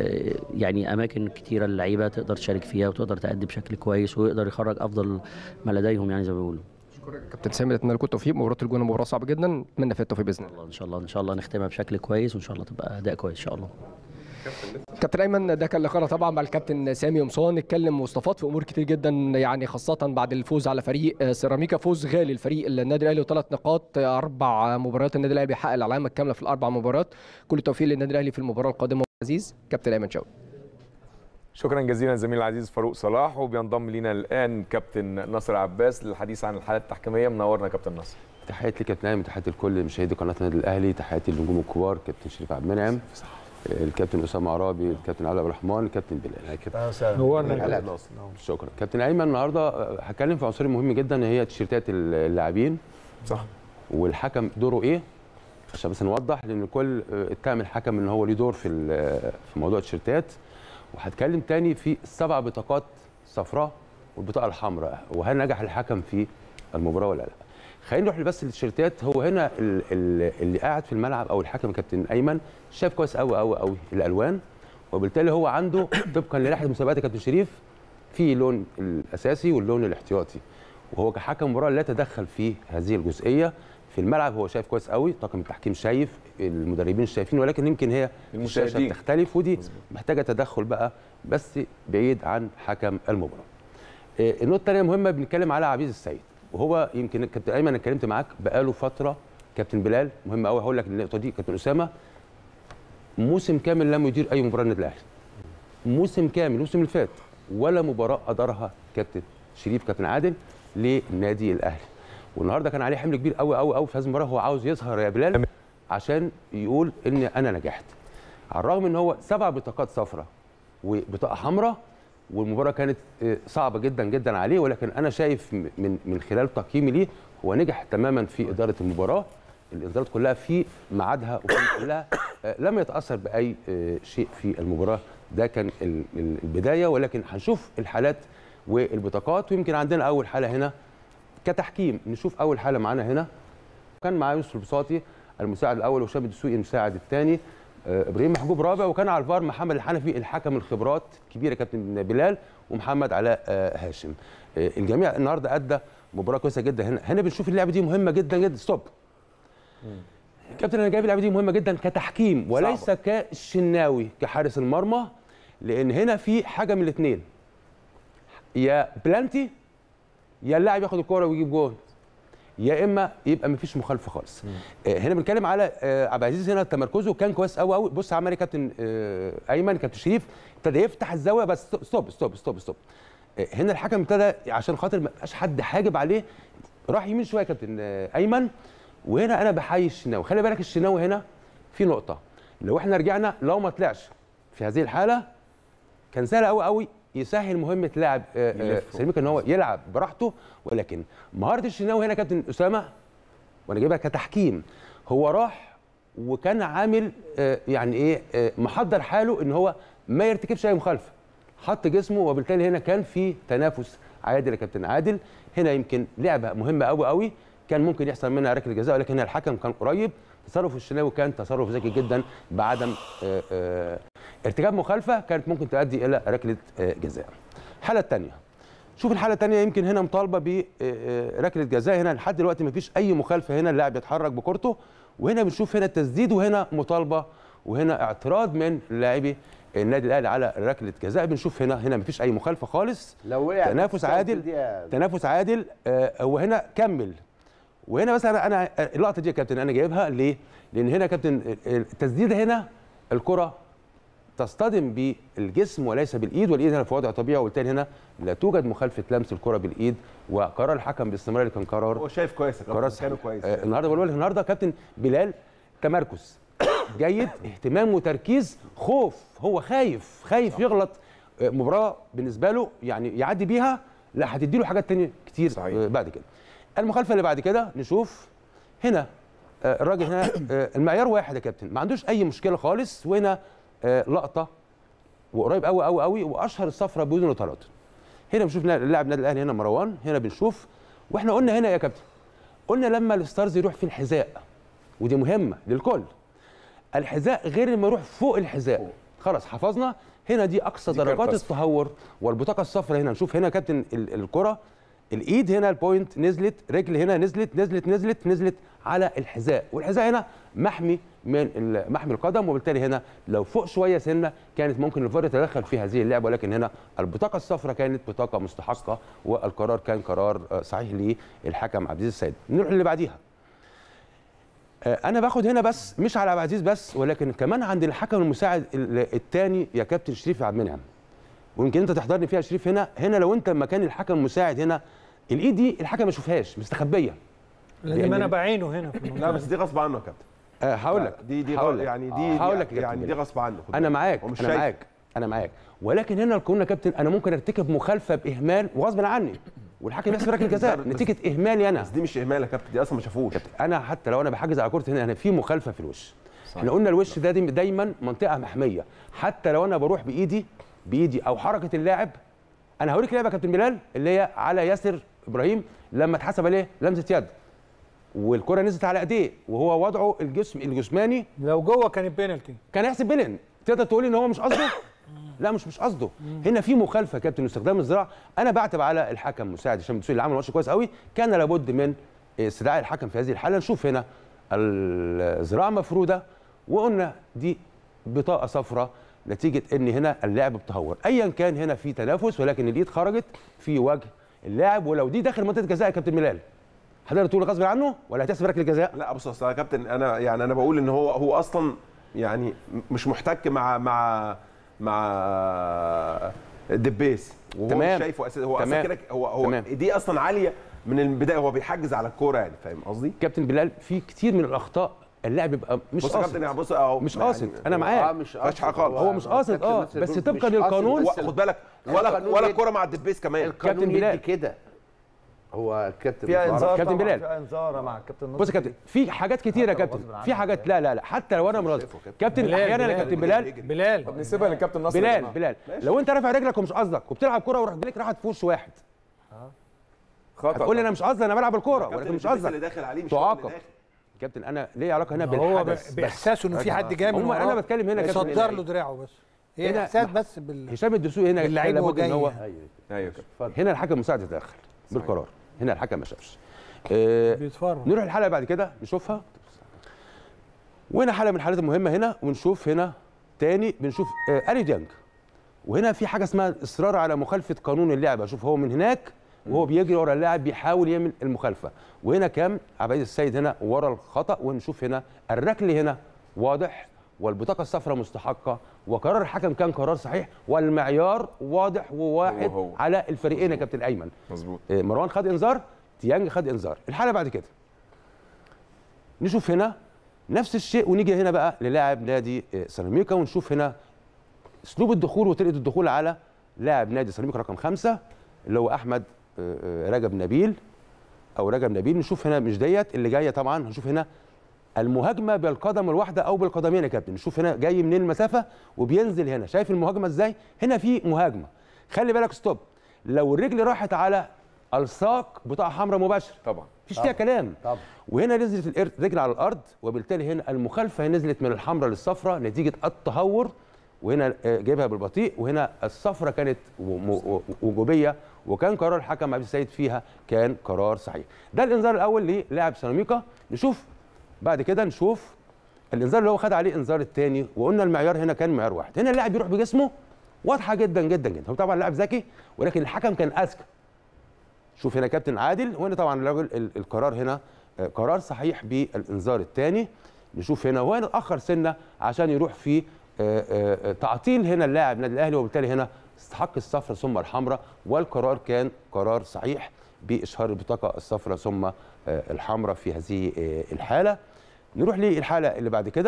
يعني اماكن كتيره اللعيبه تقدر تشارك فيها وتقدر تأدي بشكل كويس ويقدر يخرج افضل ما لديهم يعني زي ما بيقولوا كابتن سامي اتمنى لكم التوفيق مباراه الجونه مباراه صعبه جدا اتمنى فيها التوفيق باذن الله ان شاء الله ان شاء الله نختمها بشكل كويس وان شاء الله تبقى اداء كويس ان شاء الله كابتن ايمن ده كان لقاءنا طبعا مع الكابتن سامي قمصان اتكلم واستفاض في امور كتير جدا يعني خاصه بعد الفوز على فريق آه، سيراميكا فوز غالي الفريق النادي الاهلي وثلاث نقاط آه، اربع مباريات النادي الاهلي بيحقق العلامه الكامله في الاربع مباريات كل التوفيق للنادي الاهلي في المباراه القادمه عزيز كابتن ايمن شوقي شكرا جزيلا زميلي العزيز فاروق صلاح وبينضم لينا الان كابتن ناصر عباس للحديث عن الحالات التحكيميه منورنا يا كابتن ناصر تحياتي لكابتن ايمن تحياتي لكل مشاهدي قناه النادي الاهلي تحياتي للنجوم الكبار كابتن شريف عبد المنعم الكابتن اسامه عرابي الكابتن علي عبد الرحمن الكابتن بلال نورنا يا علاء. كابتن شكرا كابتن ايمن النهارده آه، هتكلم في عنصر مهم جدا هي تيشيرتات اللاعبين صح والحكم دوره ايه عشان بس نوضح لان كل آه، اتهم الحكم ان هو ليه دور في ال- في موضوع التيشيرتات وهتكلم تاني في السبع بطاقات صفراء والبطاقه الحمراء وهل نجح الحكم في المباراه ولا لا خلينا نروح بس للتيشيرتات هو هنا ال- ال- اللي قاعد في الملعب او الحكم كابتن ايمن شاف كويس قوي قوي قوي الالوان وبالتالي هو عنده طبقا للائحه المسابقات يا كابتن شريف في لون الاساسي واللون الاحتياطي وهو كحكم مباراه لا يتدخل في هذه الجزئيه في الملعب هو شايف كويس قوي طاقم التحكيم شايف المدربين شايفين ولكن يمكن هي الشاشه المشاهدين. بتختلف ودي محتاجه تدخل بقى بس بعيد عن حكم المباراه. إيه، النقطه الثانيه مهمه بنتكلم على عبيد السيد وهو يمكن كابتن ايمن أنا اتكلمت معاك بقاله فتره كابتن بلال مهم قوي هقول لك النقطه دي كابتن اسامه موسم كامل لم يدير اي مباراه النادي الاهلي. موسم كامل الموسم اللي فات ولا مباراه ادارها كابتن شريف كابتن عادل للنادي الاهلي. والنهارده كان عليه حمل كبير قوي قوي قوي في هذه المباراه هو عاوز يظهر يا بلال عشان يقول ان انا نجحت. على الرغم ان هو سبع بطاقات صفراء وبطاقه حمراء والمباراه كانت آه، صعبه جدا جدا عليه ولكن انا شايف م- من من خلال تقييمي ليه هو نجح تماما في اداره المباراه الانذارات كلها في ميعادها وكانت كلها آه، لم يتاثر باي آه، شيء في المباراه ده كان ال- ال- البدايه ولكن هنشوف الحالات والبطاقات ويمكن عندنا اول حاله هنا كتحكيم نشوف اول حاله معانا هنا كان معاه يوسف البساطي المساعد الاول وشاب الدسوقي المساعد الثاني آه، ابراهيم محجوب رابع وكان على الفار محمد الحنفي الحكم الخبرات كبيره كابتن بلال ومحمد علاء آه، هاشم آه، الجميع النهارده ادى مباراه كويسه جدا هنا هنا بنشوف اللعبه دي مهمه جدا جدا ستوب كابتن انا جايب اللعبه دي مهمه جدا كتحكيم وليس كالشناوي كحارس المرمى لان هنا في حاجه من الاثنين يا بلانتي يا اللاعب ياخد الكوره ويجيب جول يا اما يبقى مفيش مخالفه خالص آه، هنا بنتكلم على آه، عبد العزيز هنا تمركزه كان كويس قوي قوي بص عمل ايه كابتن آه، ايمن كابتن شريف ابتدى يفتح الزاويه بس ستوب ستوب ستوب ستوب آه، هنا الحكم ابتدى عشان خاطر ما يبقاش حد حاجب عليه راح يمين شويه يا كابتن آه، ايمن وهنا انا بحيي الشناوي خلي بالك الشناوي هنا في نقطه لو احنا رجعنا لو ما طلعش في هذه الحاله كان سهل قوي قوي يسهل مهمه لاعب آه، آه، يلف. سيراميكا ان هو يلعب براحته ولكن مهاره الشناوي هنا كابتن اسامه وانا جايبها كتحكيم هو راح وكان عامل آه، يعني ايه آه، محضر حاله ان هو ما يرتكبش اي مخالفه حط جسمه وبالتالي هنا كان في تنافس عادل يا كابتن عادل هنا يمكن لعبه مهمه قوي قوي كان ممكن يحصل منها ركله جزاء ولكن هنا الحكم كان قريب تصرف الشناوي كان تصرف ذكي جدا بعدم آه، آه، ارتكاب مخالفه كانت ممكن تؤدي الى ركله آه، جزاء الحاله الثانيه شوف الحاله الثانيه يمكن هنا مطالبه بركله جزاء هنا لحد دلوقتي ما فيش اي مخالفه هنا اللاعب يتحرك بكورته وهنا بنشوف هنا التسديد وهنا مطالبه وهنا اعتراض من لاعبي النادي الاهلي على ركله جزاء بنشوف هنا هنا ما فيش اي مخالفه خالص لو وقع تنافس في عادل دي يا- تنافس عادل آه، هو هنا كمل وهنا بس انا انا اللقطه دي يا كابتن انا جايبها ليه؟ لان هنا يا كابتن التسديده هنا الكره تصطدم بالجسم وليس بالايد والايد هنا في وضع طبيعي وبالتالي هنا لا توجد مخالفه لمس الكره بالايد وقرار الحكم باستمرار كان قرار هو شايف كويس يا كابتن، قرار كانوا صحيح. كويس آه النهارده بقول لك النهارده كابتن بلال تمركز جيد اهتمام وتركيز خوف هو خايف خايف يغلط آه، مباراه بالنسبه له يعني يعدي بيها لا هتدي له حاجات تانية كتير صحيح. بعد كده المخالفه اللي بعد كده نشوف هنا آه، الراجل هنا آه، المعيار واحد يا كابتن ما عندوش اي مشكله خالص وهنا آه، لقطه وقريب قوي قوي قوي واشهر الصفرة بدون تردد هنا بنشوف اللاعب النادي الاهلي هنا مروان هنا بنشوف واحنا قلنا هنا يا كابتن قلنا لما الستارز يروح في الحذاء ودي مهمه للكل الحذاء غير لما يروح فوق الحذاء خلاص حفظنا هنا دي اقصى دي كارت درجات أصفر. التهور والبطاقه الصفراء هنا نشوف هنا يا كابتن ال- الكره الايد هنا البوينت نزلت رجل هنا نزلت نزلت نزلت نزلت على الحذاء والحذاء هنا محمي من ال- محمي القدم وبالتالي هنا لو فوق شويه سنه كانت ممكن الفار يتدخل في هذه اللعبه ولكن هنا البطاقه الصفراء كانت بطاقه مستحقه والقرار كان قرار آه، صحيح للحكم عبد العزيز السيد نروح اللي بعديها آه، انا باخد هنا بس مش على عبد العزيز بس ولكن كمان عند الحكم المساعد الثاني يا كابتن شريف عبد المنعم ويمكن انت تحضرني فيها يا شريف هنا هنا لو انت مكان الحكم المساعد هنا الايد دي الحكم ما يشوفهاش مستخبيه لان ما انا بعينه هنا في المنطقة. لا بس دي غصب عنه يا كابتن آه، هقول لك دي دي هقول لك. يعني دي هقول لك يا يعني كابتن دي بلال. غصب عنه خد انا بالك. معاك هو مش انا شايف. معاك انا معاك ولكن هنا لو كنا كابتن انا ممكن ارتكب مخالفه باهمال وغصب عني والحكم يحسب ركله جزاء بس- نتيجه اهمالي انا بس دي مش اهمال يا كابتن دي اصلا ما شافوش انا حتى لو انا بحجز على كره هنا انا في مخالفه في الوش احنا قلنا الوش ده دي- دايما منطقه محميه حتى لو انا بروح بايدي بايدي او حركه اللاعب انا هوريك لعبه يا كابتن بلال اللي هي على ياسر ابراهيم لما اتحسب عليه لمسه يد والكره نزلت على ايديه وهو وضعه الجسم الجسماني لو جوه كانت بينالتي كان هيحسب بيلن تقدر تقول ان هو مش قصده لا مش مش قصده هنا في مخالفه يا كابتن استخدام الذراع انا بعتب على الحكم مساعد هشام الدسوقي اللي عمل ماتش كويس قوي كان لابد من استدعاء الحكم في هذه الحاله نشوف هنا الذراع مفروده وقلنا دي بطاقه صفراء نتيجه ان هنا اللاعب بتهور ايا كان هنا في تنافس ولكن الايد خرجت في وجه اللاعب ولو دي داخل منطقه جزاء يا كابتن ملال هتقدر تقول غصب عنه ولا هتحسب ركله جزاء لا بص اصل يا كابتن انا يعني انا بقول ان هو هو اصلا يعني مش محتك مع مع مع دبيس وهو تمام. مش شايفه اساسا هو اصلا تمام. كده هو هو تمام. دي اصلا عاليه من البدايه هو بيحجز على الكوره يعني فاهم قصدي؟ كابتن بلال في كتير من الاخطاء اللاعب بيبقى مش بص يا قاصد كابتن يعني بص اهو مش يعني قاصد انا هو- معاك آه مش قاصد. حاجه خالص هو مش قاصد اه كابتن بس ناصر طبقا مش قاصد. للقانون هو خد بالك ولا القانون ولا يدي- الكوره مع الدبيس كمان القانون كابتن يدي بلال. كده هو كابتن فيها مش انذار عارف. كابتن طبعاً، بلال. فيها انذار مع الكابتن بص يا كابتن في حاجات كتيره يا حتى لو كابتن غصب عنه. في حاجات لا لا لا حتى لو انا مراد كابتن بلال، احيانا يا بلال، كابتن بلال بلال طب نسيبها للكابتن نصر يا بلال جماعة. بلال لو انت رافع رجلك ومش قصدك وبتلعب كوره وراح رجلك راحت في وش واحد خطا هتقول لي انا مش قصدي انا بلعب الكوره كابتن ولكن مش الدبيس قصدك اللي داخل عليه مش هو اللي تعاقب داخل. كابتن انا ليه علاقه هنا هو بالحدث ب- باحساسه انه في حد جاي من هم انا وراه بتكلم هنا كابتن يصدر له دراعه بس هي هنا احساس بس بال هشام الدسوقي هنا اللعيب لابد وهو ان جاي هو يعني. ايوه كده. هنا الحكم المساعد يتدخل بالقرار هنا الحكم ما شافش آه، بيتفرج نروح الحلقه بعد كده نشوفها وهنا حلقه من الحالات المهمه هنا ونشوف هنا تاني بنشوف آه الي ديانج وهنا في حاجه اسمها اصرار على مخالفه قانون اللعبه شوف هو من هناك وهو بيجري ورا اللاعب بيحاول يعمل المخالفه وهنا كام عبد العزيز السيد هنا ورا الخطا ونشوف هنا الركل هنا واضح والبطاقه الصفراء مستحقه وقرار الحكم كان قرار صحيح والمعيار واضح وواحد هو هو. على الفريقين يا كابتن ايمن مظبوط آه، مروان خد انذار تيانج خد انذار الحاله بعد كده نشوف هنا نفس الشيء ونيجي هنا بقى للاعب نادي آه، سيراميكا ونشوف هنا اسلوب الدخول وطريقه الدخول على لاعب نادي سيراميكا رقم خمسة اللي هو احمد آه، آه، رجب نبيل او رجب نبيل نشوف هنا مش ديت اللي جايه طبعا هنشوف هنا المهاجمه بالقدم الواحده او بالقدمين يا كابتن نشوف هنا جاي منين المسافه وبينزل هنا شايف المهاجمه ازاي هنا في مهاجمه خلي بالك ستوب لو الرجل راحت على الساق بطاقه حمراء مباشره طبعا مفيش فيها كلام طبعا وهنا نزلت الإر- الرجل على الارض وبالتالي هنا المخالفه نزلت من الحمراء للصفراء نتيجه التهور وهنا آه، جايبها بالبطيء وهنا الصفراء كانت وم- و- وجوبيه وكان قرار الحكم عبد السيد فيها كان قرار صحيح ده الانذار الاول للاعب سيراميكا نشوف بعد كده نشوف الانذار اللي هو خد عليه انذار الثاني وقلنا المعيار هنا كان معيار واحد هنا اللاعب بيروح بجسمه واضحه جدا جدا جدا هو طبعا لاعب ذكي ولكن الحكم كان اذكى شوف هنا كابتن عادل وهنا طبعا الراجل ال- القرار هنا آه، قرار صحيح بالانذار الثاني نشوف هنا وهنا اتاخر سنه عشان يروح في آه، آه، آه، تعطيل هنا اللاعب النادي الاهلي وبالتالي هنا استحق الصفراء ثم الحمراء والقرار كان قرار صحيح باشهار البطاقه الصفراء ثم آه، الحمراء في هذه آه، الحاله نروح للحاله اللي بعد كده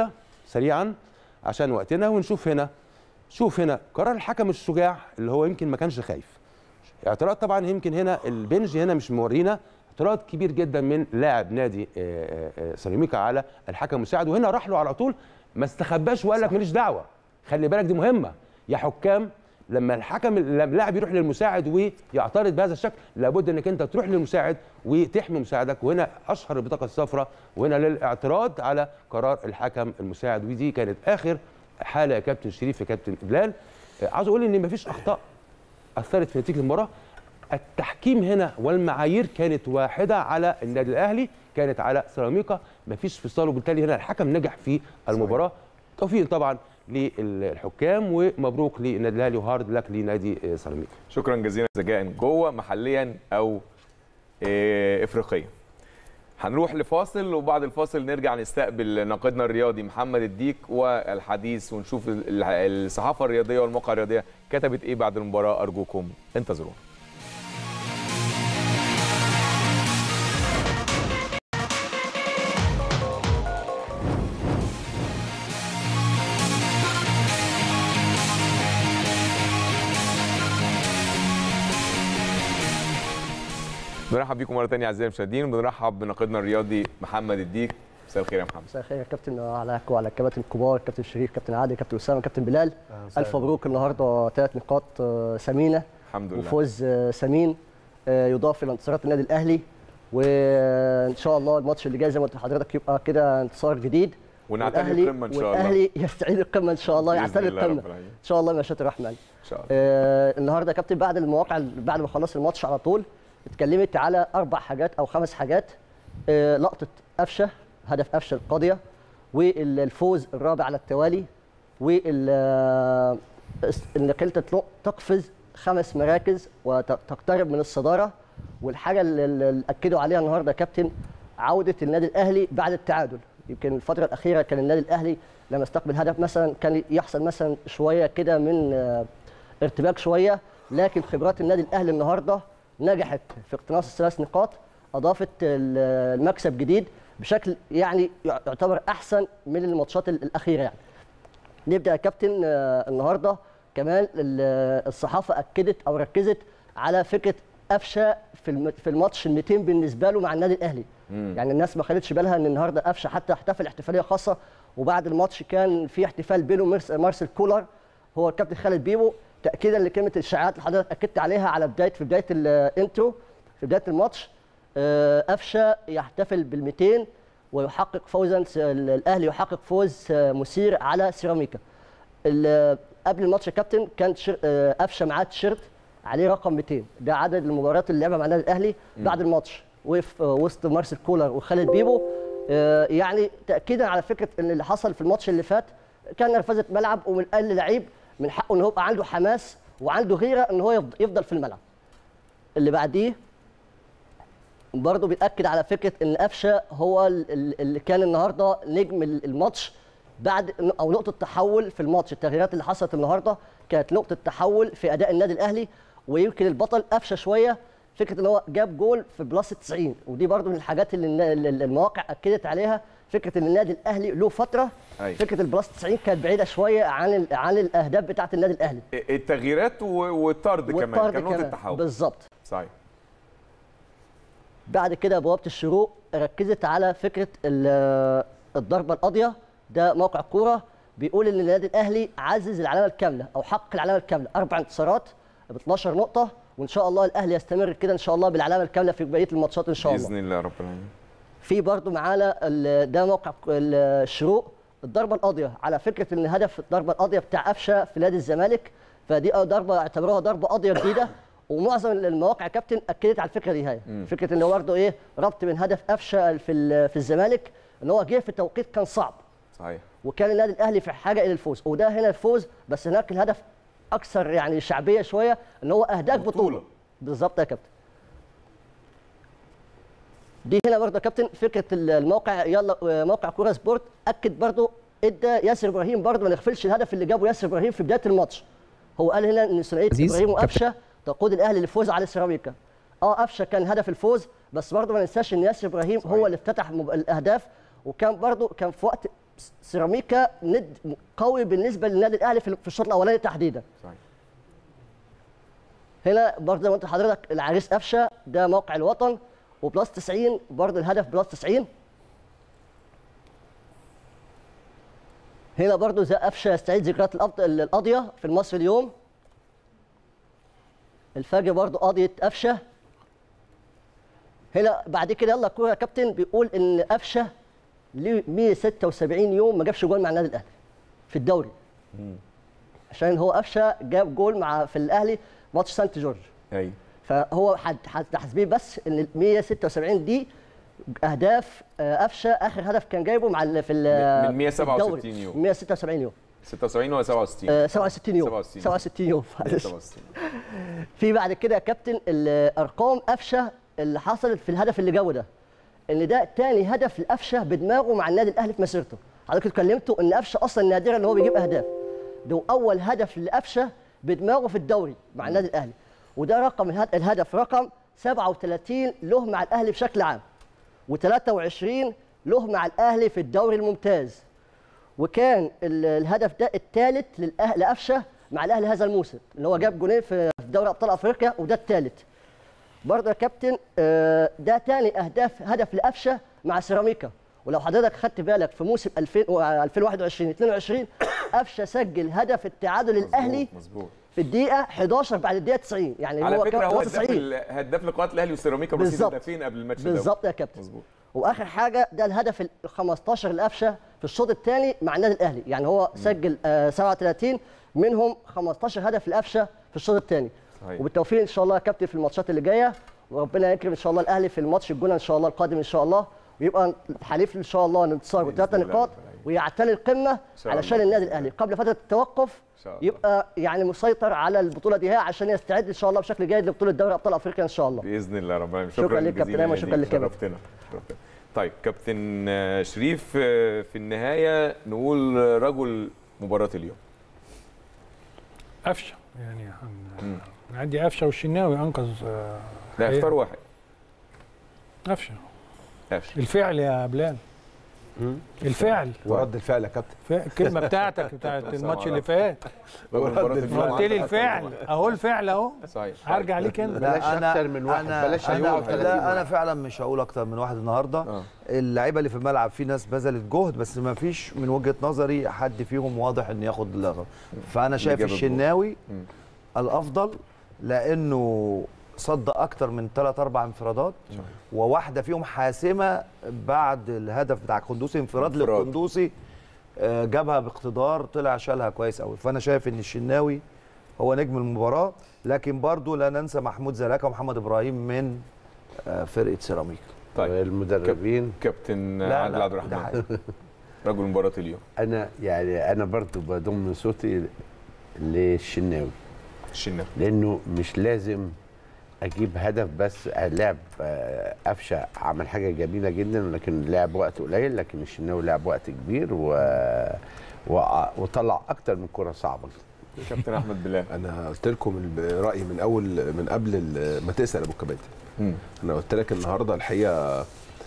سريعا عشان وقتنا ونشوف هنا شوف هنا قرار الحكم الشجاع اللي هو يمكن ما كانش خايف اعتراض طبعا يمكن هنا البنج هنا مش مورينا اعتراض كبير جدا من لاعب نادي آه، آه، سيراميكا على الحكم المساعد وهنا راح له على طول ما استخباش وقال لك ماليش دعوه خلي بالك دي مهمه يا حكام لما الحكم لما اللاعب يروح للمساعد ويعترض بهذا الشكل لابد انك انت تروح للمساعد وتحمي مساعدك وهنا اشهر البطاقه الصفراء وهنا للاعتراض على قرار الحكم المساعد ودي كانت اخر حاله يا كابتن شريف يا كابتن بلال آه، عاوز اقول ان مفيش اخطاء اثرت في نتيجه المباراه التحكيم هنا والمعايير كانت واحده على النادي الاهلي كانت على سيراميكا مفيش فصال وبالتالي هنا الحكم نجح في المباراه توفيق طبعا للحكام ومبروك للنادي الاهلي وهارد لك لنادي آه، سيراميكا شكرا جزيلا سجاء جوه محليا او آه، افريقيا هنروح لفاصل وبعد الفاصل نرجع نستقبل ناقدنا الرياضي محمد الديك والحديث ونشوف ال- الصحافه الرياضيه والمواقع الرياضيه كتبت ايه بعد المباراه ارجوكم انتظرونا بنرحب بيكم مره ثانيه اعزائي المشاهدين وبنرحب بناقدنا الرياضي محمد الديك مساء الخير يا محمد مساء الخير يا كابتن عليك وعلى الكباتن الكبار كابتن شريف كابتن عادل كابتن اسامه كابتن بلال مساء الف مبروك النهارده ثلاث نقاط آه، ثمينه الحمد لله. وفوز آه، ثمين آه، يضاف الى انتصارات النادي الاهلي وان شاء الله الماتش اللي جاي زي ما قلت لحضرتك يبقى كده انتصار جديد ونعتلي والأهلي- القمة إن شاء الله. والاهلي يستعيد القمه ان شاء الله بإذن يعتلي الله القمه رب العالمين. ان شاء الله بمشيئه الرحمن ان شاء الله آه النهارده يا كابتن بعد المواقع بعد ما خلص الماتش على طول اتكلمت على اربع حاجات او خمس حاجات آه لقطه قفشه هدف قفشه القاضيه والفوز الرابع على التوالي وال آه، انك انت تلق- تقفز خمس مراكز وتقترب من الصداره والحاجه اللي اللي اكدوا عليها النهارده يا كابتن عوده النادي الاهلي بعد التعادل يمكن الفتره الاخيره كان النادي الاهلي لما استقبل هدف مثلا كان يحصل مثلا شويه كده من آه، ارتباك شويه لكن خبرات النادي الاهلي النهارده نجحت في اقتناص الثلاث نقاط اضافت ال- المكسب جديد بشكل يعني يعتبر احسن من الماتشات ال- الاخيره يعني نبدا يا كابتن آه، النهارده كمان ال- الصحافه اكدت او ركزت على فكره قفشه في الم- في الماتش ال 200 بالنسبه له مع النادي الاهلي مم. يعني الناس ما خدتش بالها ان النهارده قفشه حتى احتفل احتفاليه خاصه وبعد الماتش كان في احتفال بينه ومارس- مارسيل كولر هو الكابتن خالد بيبو تاكيدا لكلمه الشائعات اللي حضرتك اكدت عليها على بدايه في بدايه الانترو في بدايه الماتش آه، قفشه يحتفل بال 200 ويحقق فوزا س- الاهلي يحقق فوز آه، مثير على سيراميكا ال- قبل الماتش يا كابتن كان شر- آه، قفشه معاه تيشيرت عليه رقم 200 ده عدد المباريات اللي لعبها مع النادي الاهلي مم. بعد الماتش وقف آه، وسط مارسيل كولر وخالد بيبو آه، يعني تاكيدا على فكره ان اللي حصل في الماتش اللي فات كان نرفزه ملعب ومن اقل لعيب من حقه ان هو يبقى عنده حماس وعنده غيره ان هو يفض- يفضل في الملعب اللي بعديه برضه بيأكد على فكره ان قفشه هو ال- ال- اللي كان النهارده نجم ال- الماتش بعد او نقطه تحول في الماتش التغييرات اللي حصلت النهارده كانت نقطه تحول في اداء النادي الاهلي ويمكن البطل قفشه شويه فكره ان هو جاب جول في بلس 90 ودي برضه من الحاجات اللي النا- اللي المواقع اكدت عليها فكره ان النادي الاهلي له فتره أيوة. فكره البلس 90 كانت بعيده شويه عن ال- عن الاهداف بتاعه النادي الاهلي التغييرات و- والطرد كمان والطرد كان نقطه كمان. تحول بالظبط صحيح بعد كده بوابه الشروق ركزت على فكره ال- الضربه القاضيه ده موقع كوره بيقول ان النادي الاهلي عزز العلامه الكامله او حقق العلامه الكامله اربع انتصارات ب 12 نقطه وان شاء الله الاهلي يستمر كده ان شاء الله بالعلامه الكامله في بقيه الماتشات ان شاء الله باذن الله رب العالمين في برضو معانا ال- ده موقع ك- ال- الشروق الضربه القاضيه على فكره ان هدف الضربه القاضيه بتاع قفشه في نادي الزمالك فدي ضربه اعتبروها ضربه قاضيه جديده ومعظم المواقع يا كابتن اكدت على الفكره دي هاي مم. فكره ان هو برضه ايه ربط من هدف قفشه في ال- في الزمالك ان هو جه في توقيت كان صعب صحيح وكان النادي الاهلي في حاجه الى الفوز وده هنا الفوز بس هناك الهدف اكثر يعني شعبيه شويه ان هو اهداف بطوله بالظبط يا كابتن دي هنا برضه يا كابتن فكره الموقع يلا موقع كوره سبورت اكد برضه ادى ياسر ابراهيم برضه ما نغفلش الهدف اللي جابه ياسر ابراهيم في بدايه الماتش هو قال هنا ان ثنائيه عزيز، ابراهيم كابتن. وقفشه تقود الاهلي للفوز على سيراميكا اه قفشه كان هدف الفوز بس برضه ما ننساش ان ياسر ابراهيم هو اللي افتتح مب- الاهداف وكان برضه كان في وقت سيراميكا ند قوي بالنسبه للنادي الاهلي في في الشوط الاولاني تحديدا صحيح. هنا برضه زي ما انت حضرتك العريس قفشه ده موقع الوطن وبلس 90 برضه الهدف بلس 90 هنا برضه زي قفشه يستعيد ذكريات الأبط- القاضيه في المصري اليوم الفجر برضه قضيه قفشه هنا بعد كده يلا كوره يا كابتن بيقول ان قفشه ليه 176 يوم ما جابش جول مع النادي الاهلي في الدوري عشان هو قفشه جاب جول مع في الاهلي ماتش سانت جورج ايوه فهو حد حد تحسبيه بس ان ال 176 دي اهداف آه، قفشه اخر هدف كان جايبه مع ال- في ال- من 167 في الدوري. يوم. 176 يوم 76 ولا 67 آه، 67 يوم 67 67 يوم معلش. 67 في بعد كده يا كابتن الارقام قفشه اللي حصلت في الهدف اللي جابه ده ان ده تاني هدف لقفشه بدماغه مع النادي الاهلي في مسيرته حضرتك اتكلمتوا ان قفشه اصلا نادرا ان هو بيجيب اهداف ده اول هدف لقفشه بدماغه في الدوري مع النادي الاهلي وده رقم الهد- الهدف رقم 37 له مع الاهلي بشكل عام و23 له مع الاهلي في الدوري الممتاز وكان ال- الهدف ده الثالث للأه- لقفشه مع الاهلي هذا الموسم اللي هو جاب جونين في في دوري ابطال افريقيا وده الثالث برضه يا كابتن آه، ده تاني اهداف هدف لقفشه مع سيراميكا ولو حضرتك خدت بالك في موسم 2000 و- 2021 22 قفشه سجل هدف التعادل الاهلي مظبوط في الدقيقه 11 بعد الدقيقه 90 يعني على هو فكره كان هو وصل هداف 90 ال- هداف لقاءات الاهلي وسيراميكا بس بالظبط. هدفين قبل الماتش ده بالظبط يا كابتن مظبوط واخر حاجه ده الهدف ال 15 لقفشه في الشوط الثاني مع النادي الاهلي يعني هو سجل آه 37 منهم 15 هدف لقفشه في الشوط الثاني صحيح. وبالتوفيق ان شاء الله يا كابتن في الماتشات اللي جايه وربنا يكرم ان شاء الله الاهلي في الماتش الجونه ان شاء الله القادم ان شاء الله ويبقى حليف ان شاء الله الانتصار بثلاث الله نقاط ويعتلي القمه شاء علشان الله. النادي الاهلي قبل فتره التوقف شاء الله. يبقى يعني مسيطر على البطوله دي هي عشان يستعد ان شاء الله بشكل جيد لبطوله دوري ابطال افريقيا ان شاء الله باذن الله رب العالمين شكراً لك كابتن جزيلاً أيمن، شكراً ليك. لك يا كابتن. شرفتنا شرفتنا طيب كابتن آه، شريف آه، في النهايه نقول آه، رجل مباراه اليوم قفشه يعني هن- عندي قفشه والشناوي انقذ آه، لا حقيقة. اختار واحد قفشه قفشه الفعل يا بلال الفعل ورد الفعل يا كابتن ف- الكلمه بتاعتك بتاعت الماتش اللي فات رجل مباراه قلت لي اليوم الفعل اهو الفعل اهو صحيح هرجع ليك انت بلاش لا، أكتر من واحد، أنا بلاش أنا أيوة 30 لا واحد. انا فعلا مش هقول اكتر من واحد النهارده اللعيبه اللي في الملعب في ناس بذلت جهد بس ما فيش من وجهه نظري حد فيهم واضح ان ياخد اللقب فانا شايف جاب الجول. الشناوي الافضل لانه صد اكتر من ثلاث اربع انفرادات وواحده فيهم حاسمه بعد الهدف بتاع القندوسي انفراد انفراد. للقندوسي آه، جابها باقتدار طلع شالها كويس قوي فانا شايف ان الشناوي هو نجم المباراه لكن برضو لا ننسى محمود زلاكا ومحمد ابراهيم من آه، فرقه سيراميكا طيب المدربين كابتن لا، عادل لا، عبد ده الرحمن حقيقي. رجل مباراه اليوم انا يعني انا برضو بضم صوتي للشناوي الشناوي لانه مش لازم اجيب هدف بس لعب آه، قفشه عمل حاجه جميله جدا لكن لعب وقت قليل لكن الشناوي لعب وقت كبير و... و... وطلع اكتر من كره صعبه كابتن احمد بلال انا قلت لكم ال- رايي من اول من قبل ال- ما تسال ابو كباتن مم. انا قلت لك النهارده الحقيقه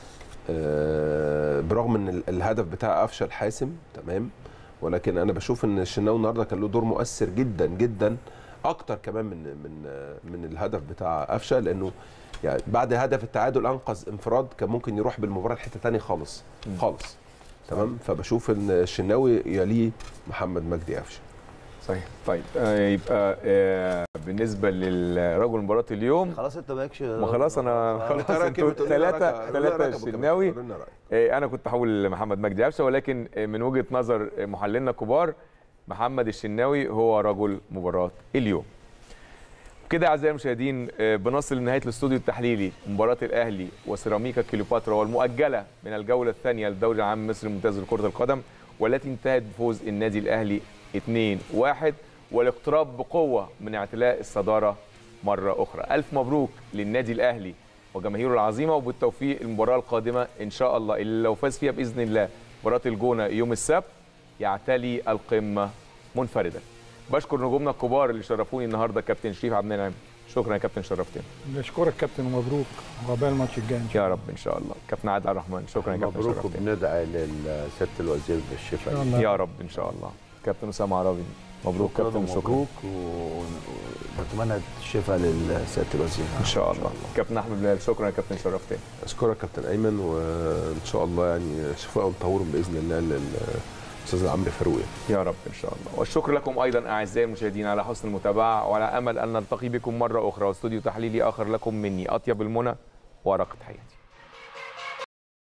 آه، برغم ان ال- الهدف بتاع قفشه الحاسم تمام ولكن انا بشوف ان الشناوي النهارده كان له دور مؤثر جدا جدا اكتر كمان من من آه، من الهدف بتاع قفشه لانه يعني بعد هدف التعادل انقذ انفراد كان ممكن يروح بالمباراه لحته ثانيه خالص خالص تمام فبشوف ان الشناوي يليه محمد مجدي قفشه صحيح طيب آه يبقى آه بالنسبه للرجل مباراه اليوم خلاص انت مالكش ما خلاص انا خلاص أنت راكب انتوا بتقول لنا ثلاثه راكب- قولوا لنا ثلاثه راكب وكمان. الشناوي قولوا لنا رأيك. آه انا كنت هقول لمحمد مجدي قفشه ولكن آه من وجهه نظر آه، محللنا كبار محمد الشناوي هو رجل مباراه اليوم كده اعزائي المشاهدين آه، بنصل لنهايه الاستوديو التحليلي مباراه الاهلي وسيراميكا كليوباترا والمؤجله من الجوله الثانيه للدوري العام المصري الممتاز لكره القدم والتي انتهت بفوز النادي الاهلي 2-1 والاقتراب بقوه من اعتلاء الصداره مره اخرى الف مبروك للنادي الاهلي وجماهيره العظيمه وبالتوفيق المباراه القادمه ان شاء الله اللي لو فاز فيها باذن الله مباراه الجونه يوم السبت يعتلي القمه منفردا بشكر نجومنا الكبار اللي شرفوني النهارده كابتن شريف عبد المنعم شكرا يا كابتن شرفتنا نشكرك كابتن ومبروك وعقبال الماتش الجاي ان شاء يا رب ان شاء الله كابتن عادل عبد الرحمن شكرا يا كابتن مبروك شرفتنا وبندعي لسياده الوزير بالشفاء إن شاء الله. يا رب ان شاء الله كابتن اسامه عربي مبروك شكراً كابتن شكرا ومبروك ونتمنى الشفاء لسياده الوزير ان شاء الله كابتن احمد بلال شكرا يا كابتن شرفتنا اشكرك كابتن ايمن وان شاء الله يعني شفاء وتطور باذن الله للاستاذ عمرو فاروق يا رب ان شاء الله والشكر لكم ايضا اعزائي المشاهدين على حسن المتابعه وعلى امل ان نلتقي بكم مره اخرى واستوديو تحليلي اخر لكم مني اطيب المنى ورقه حياتي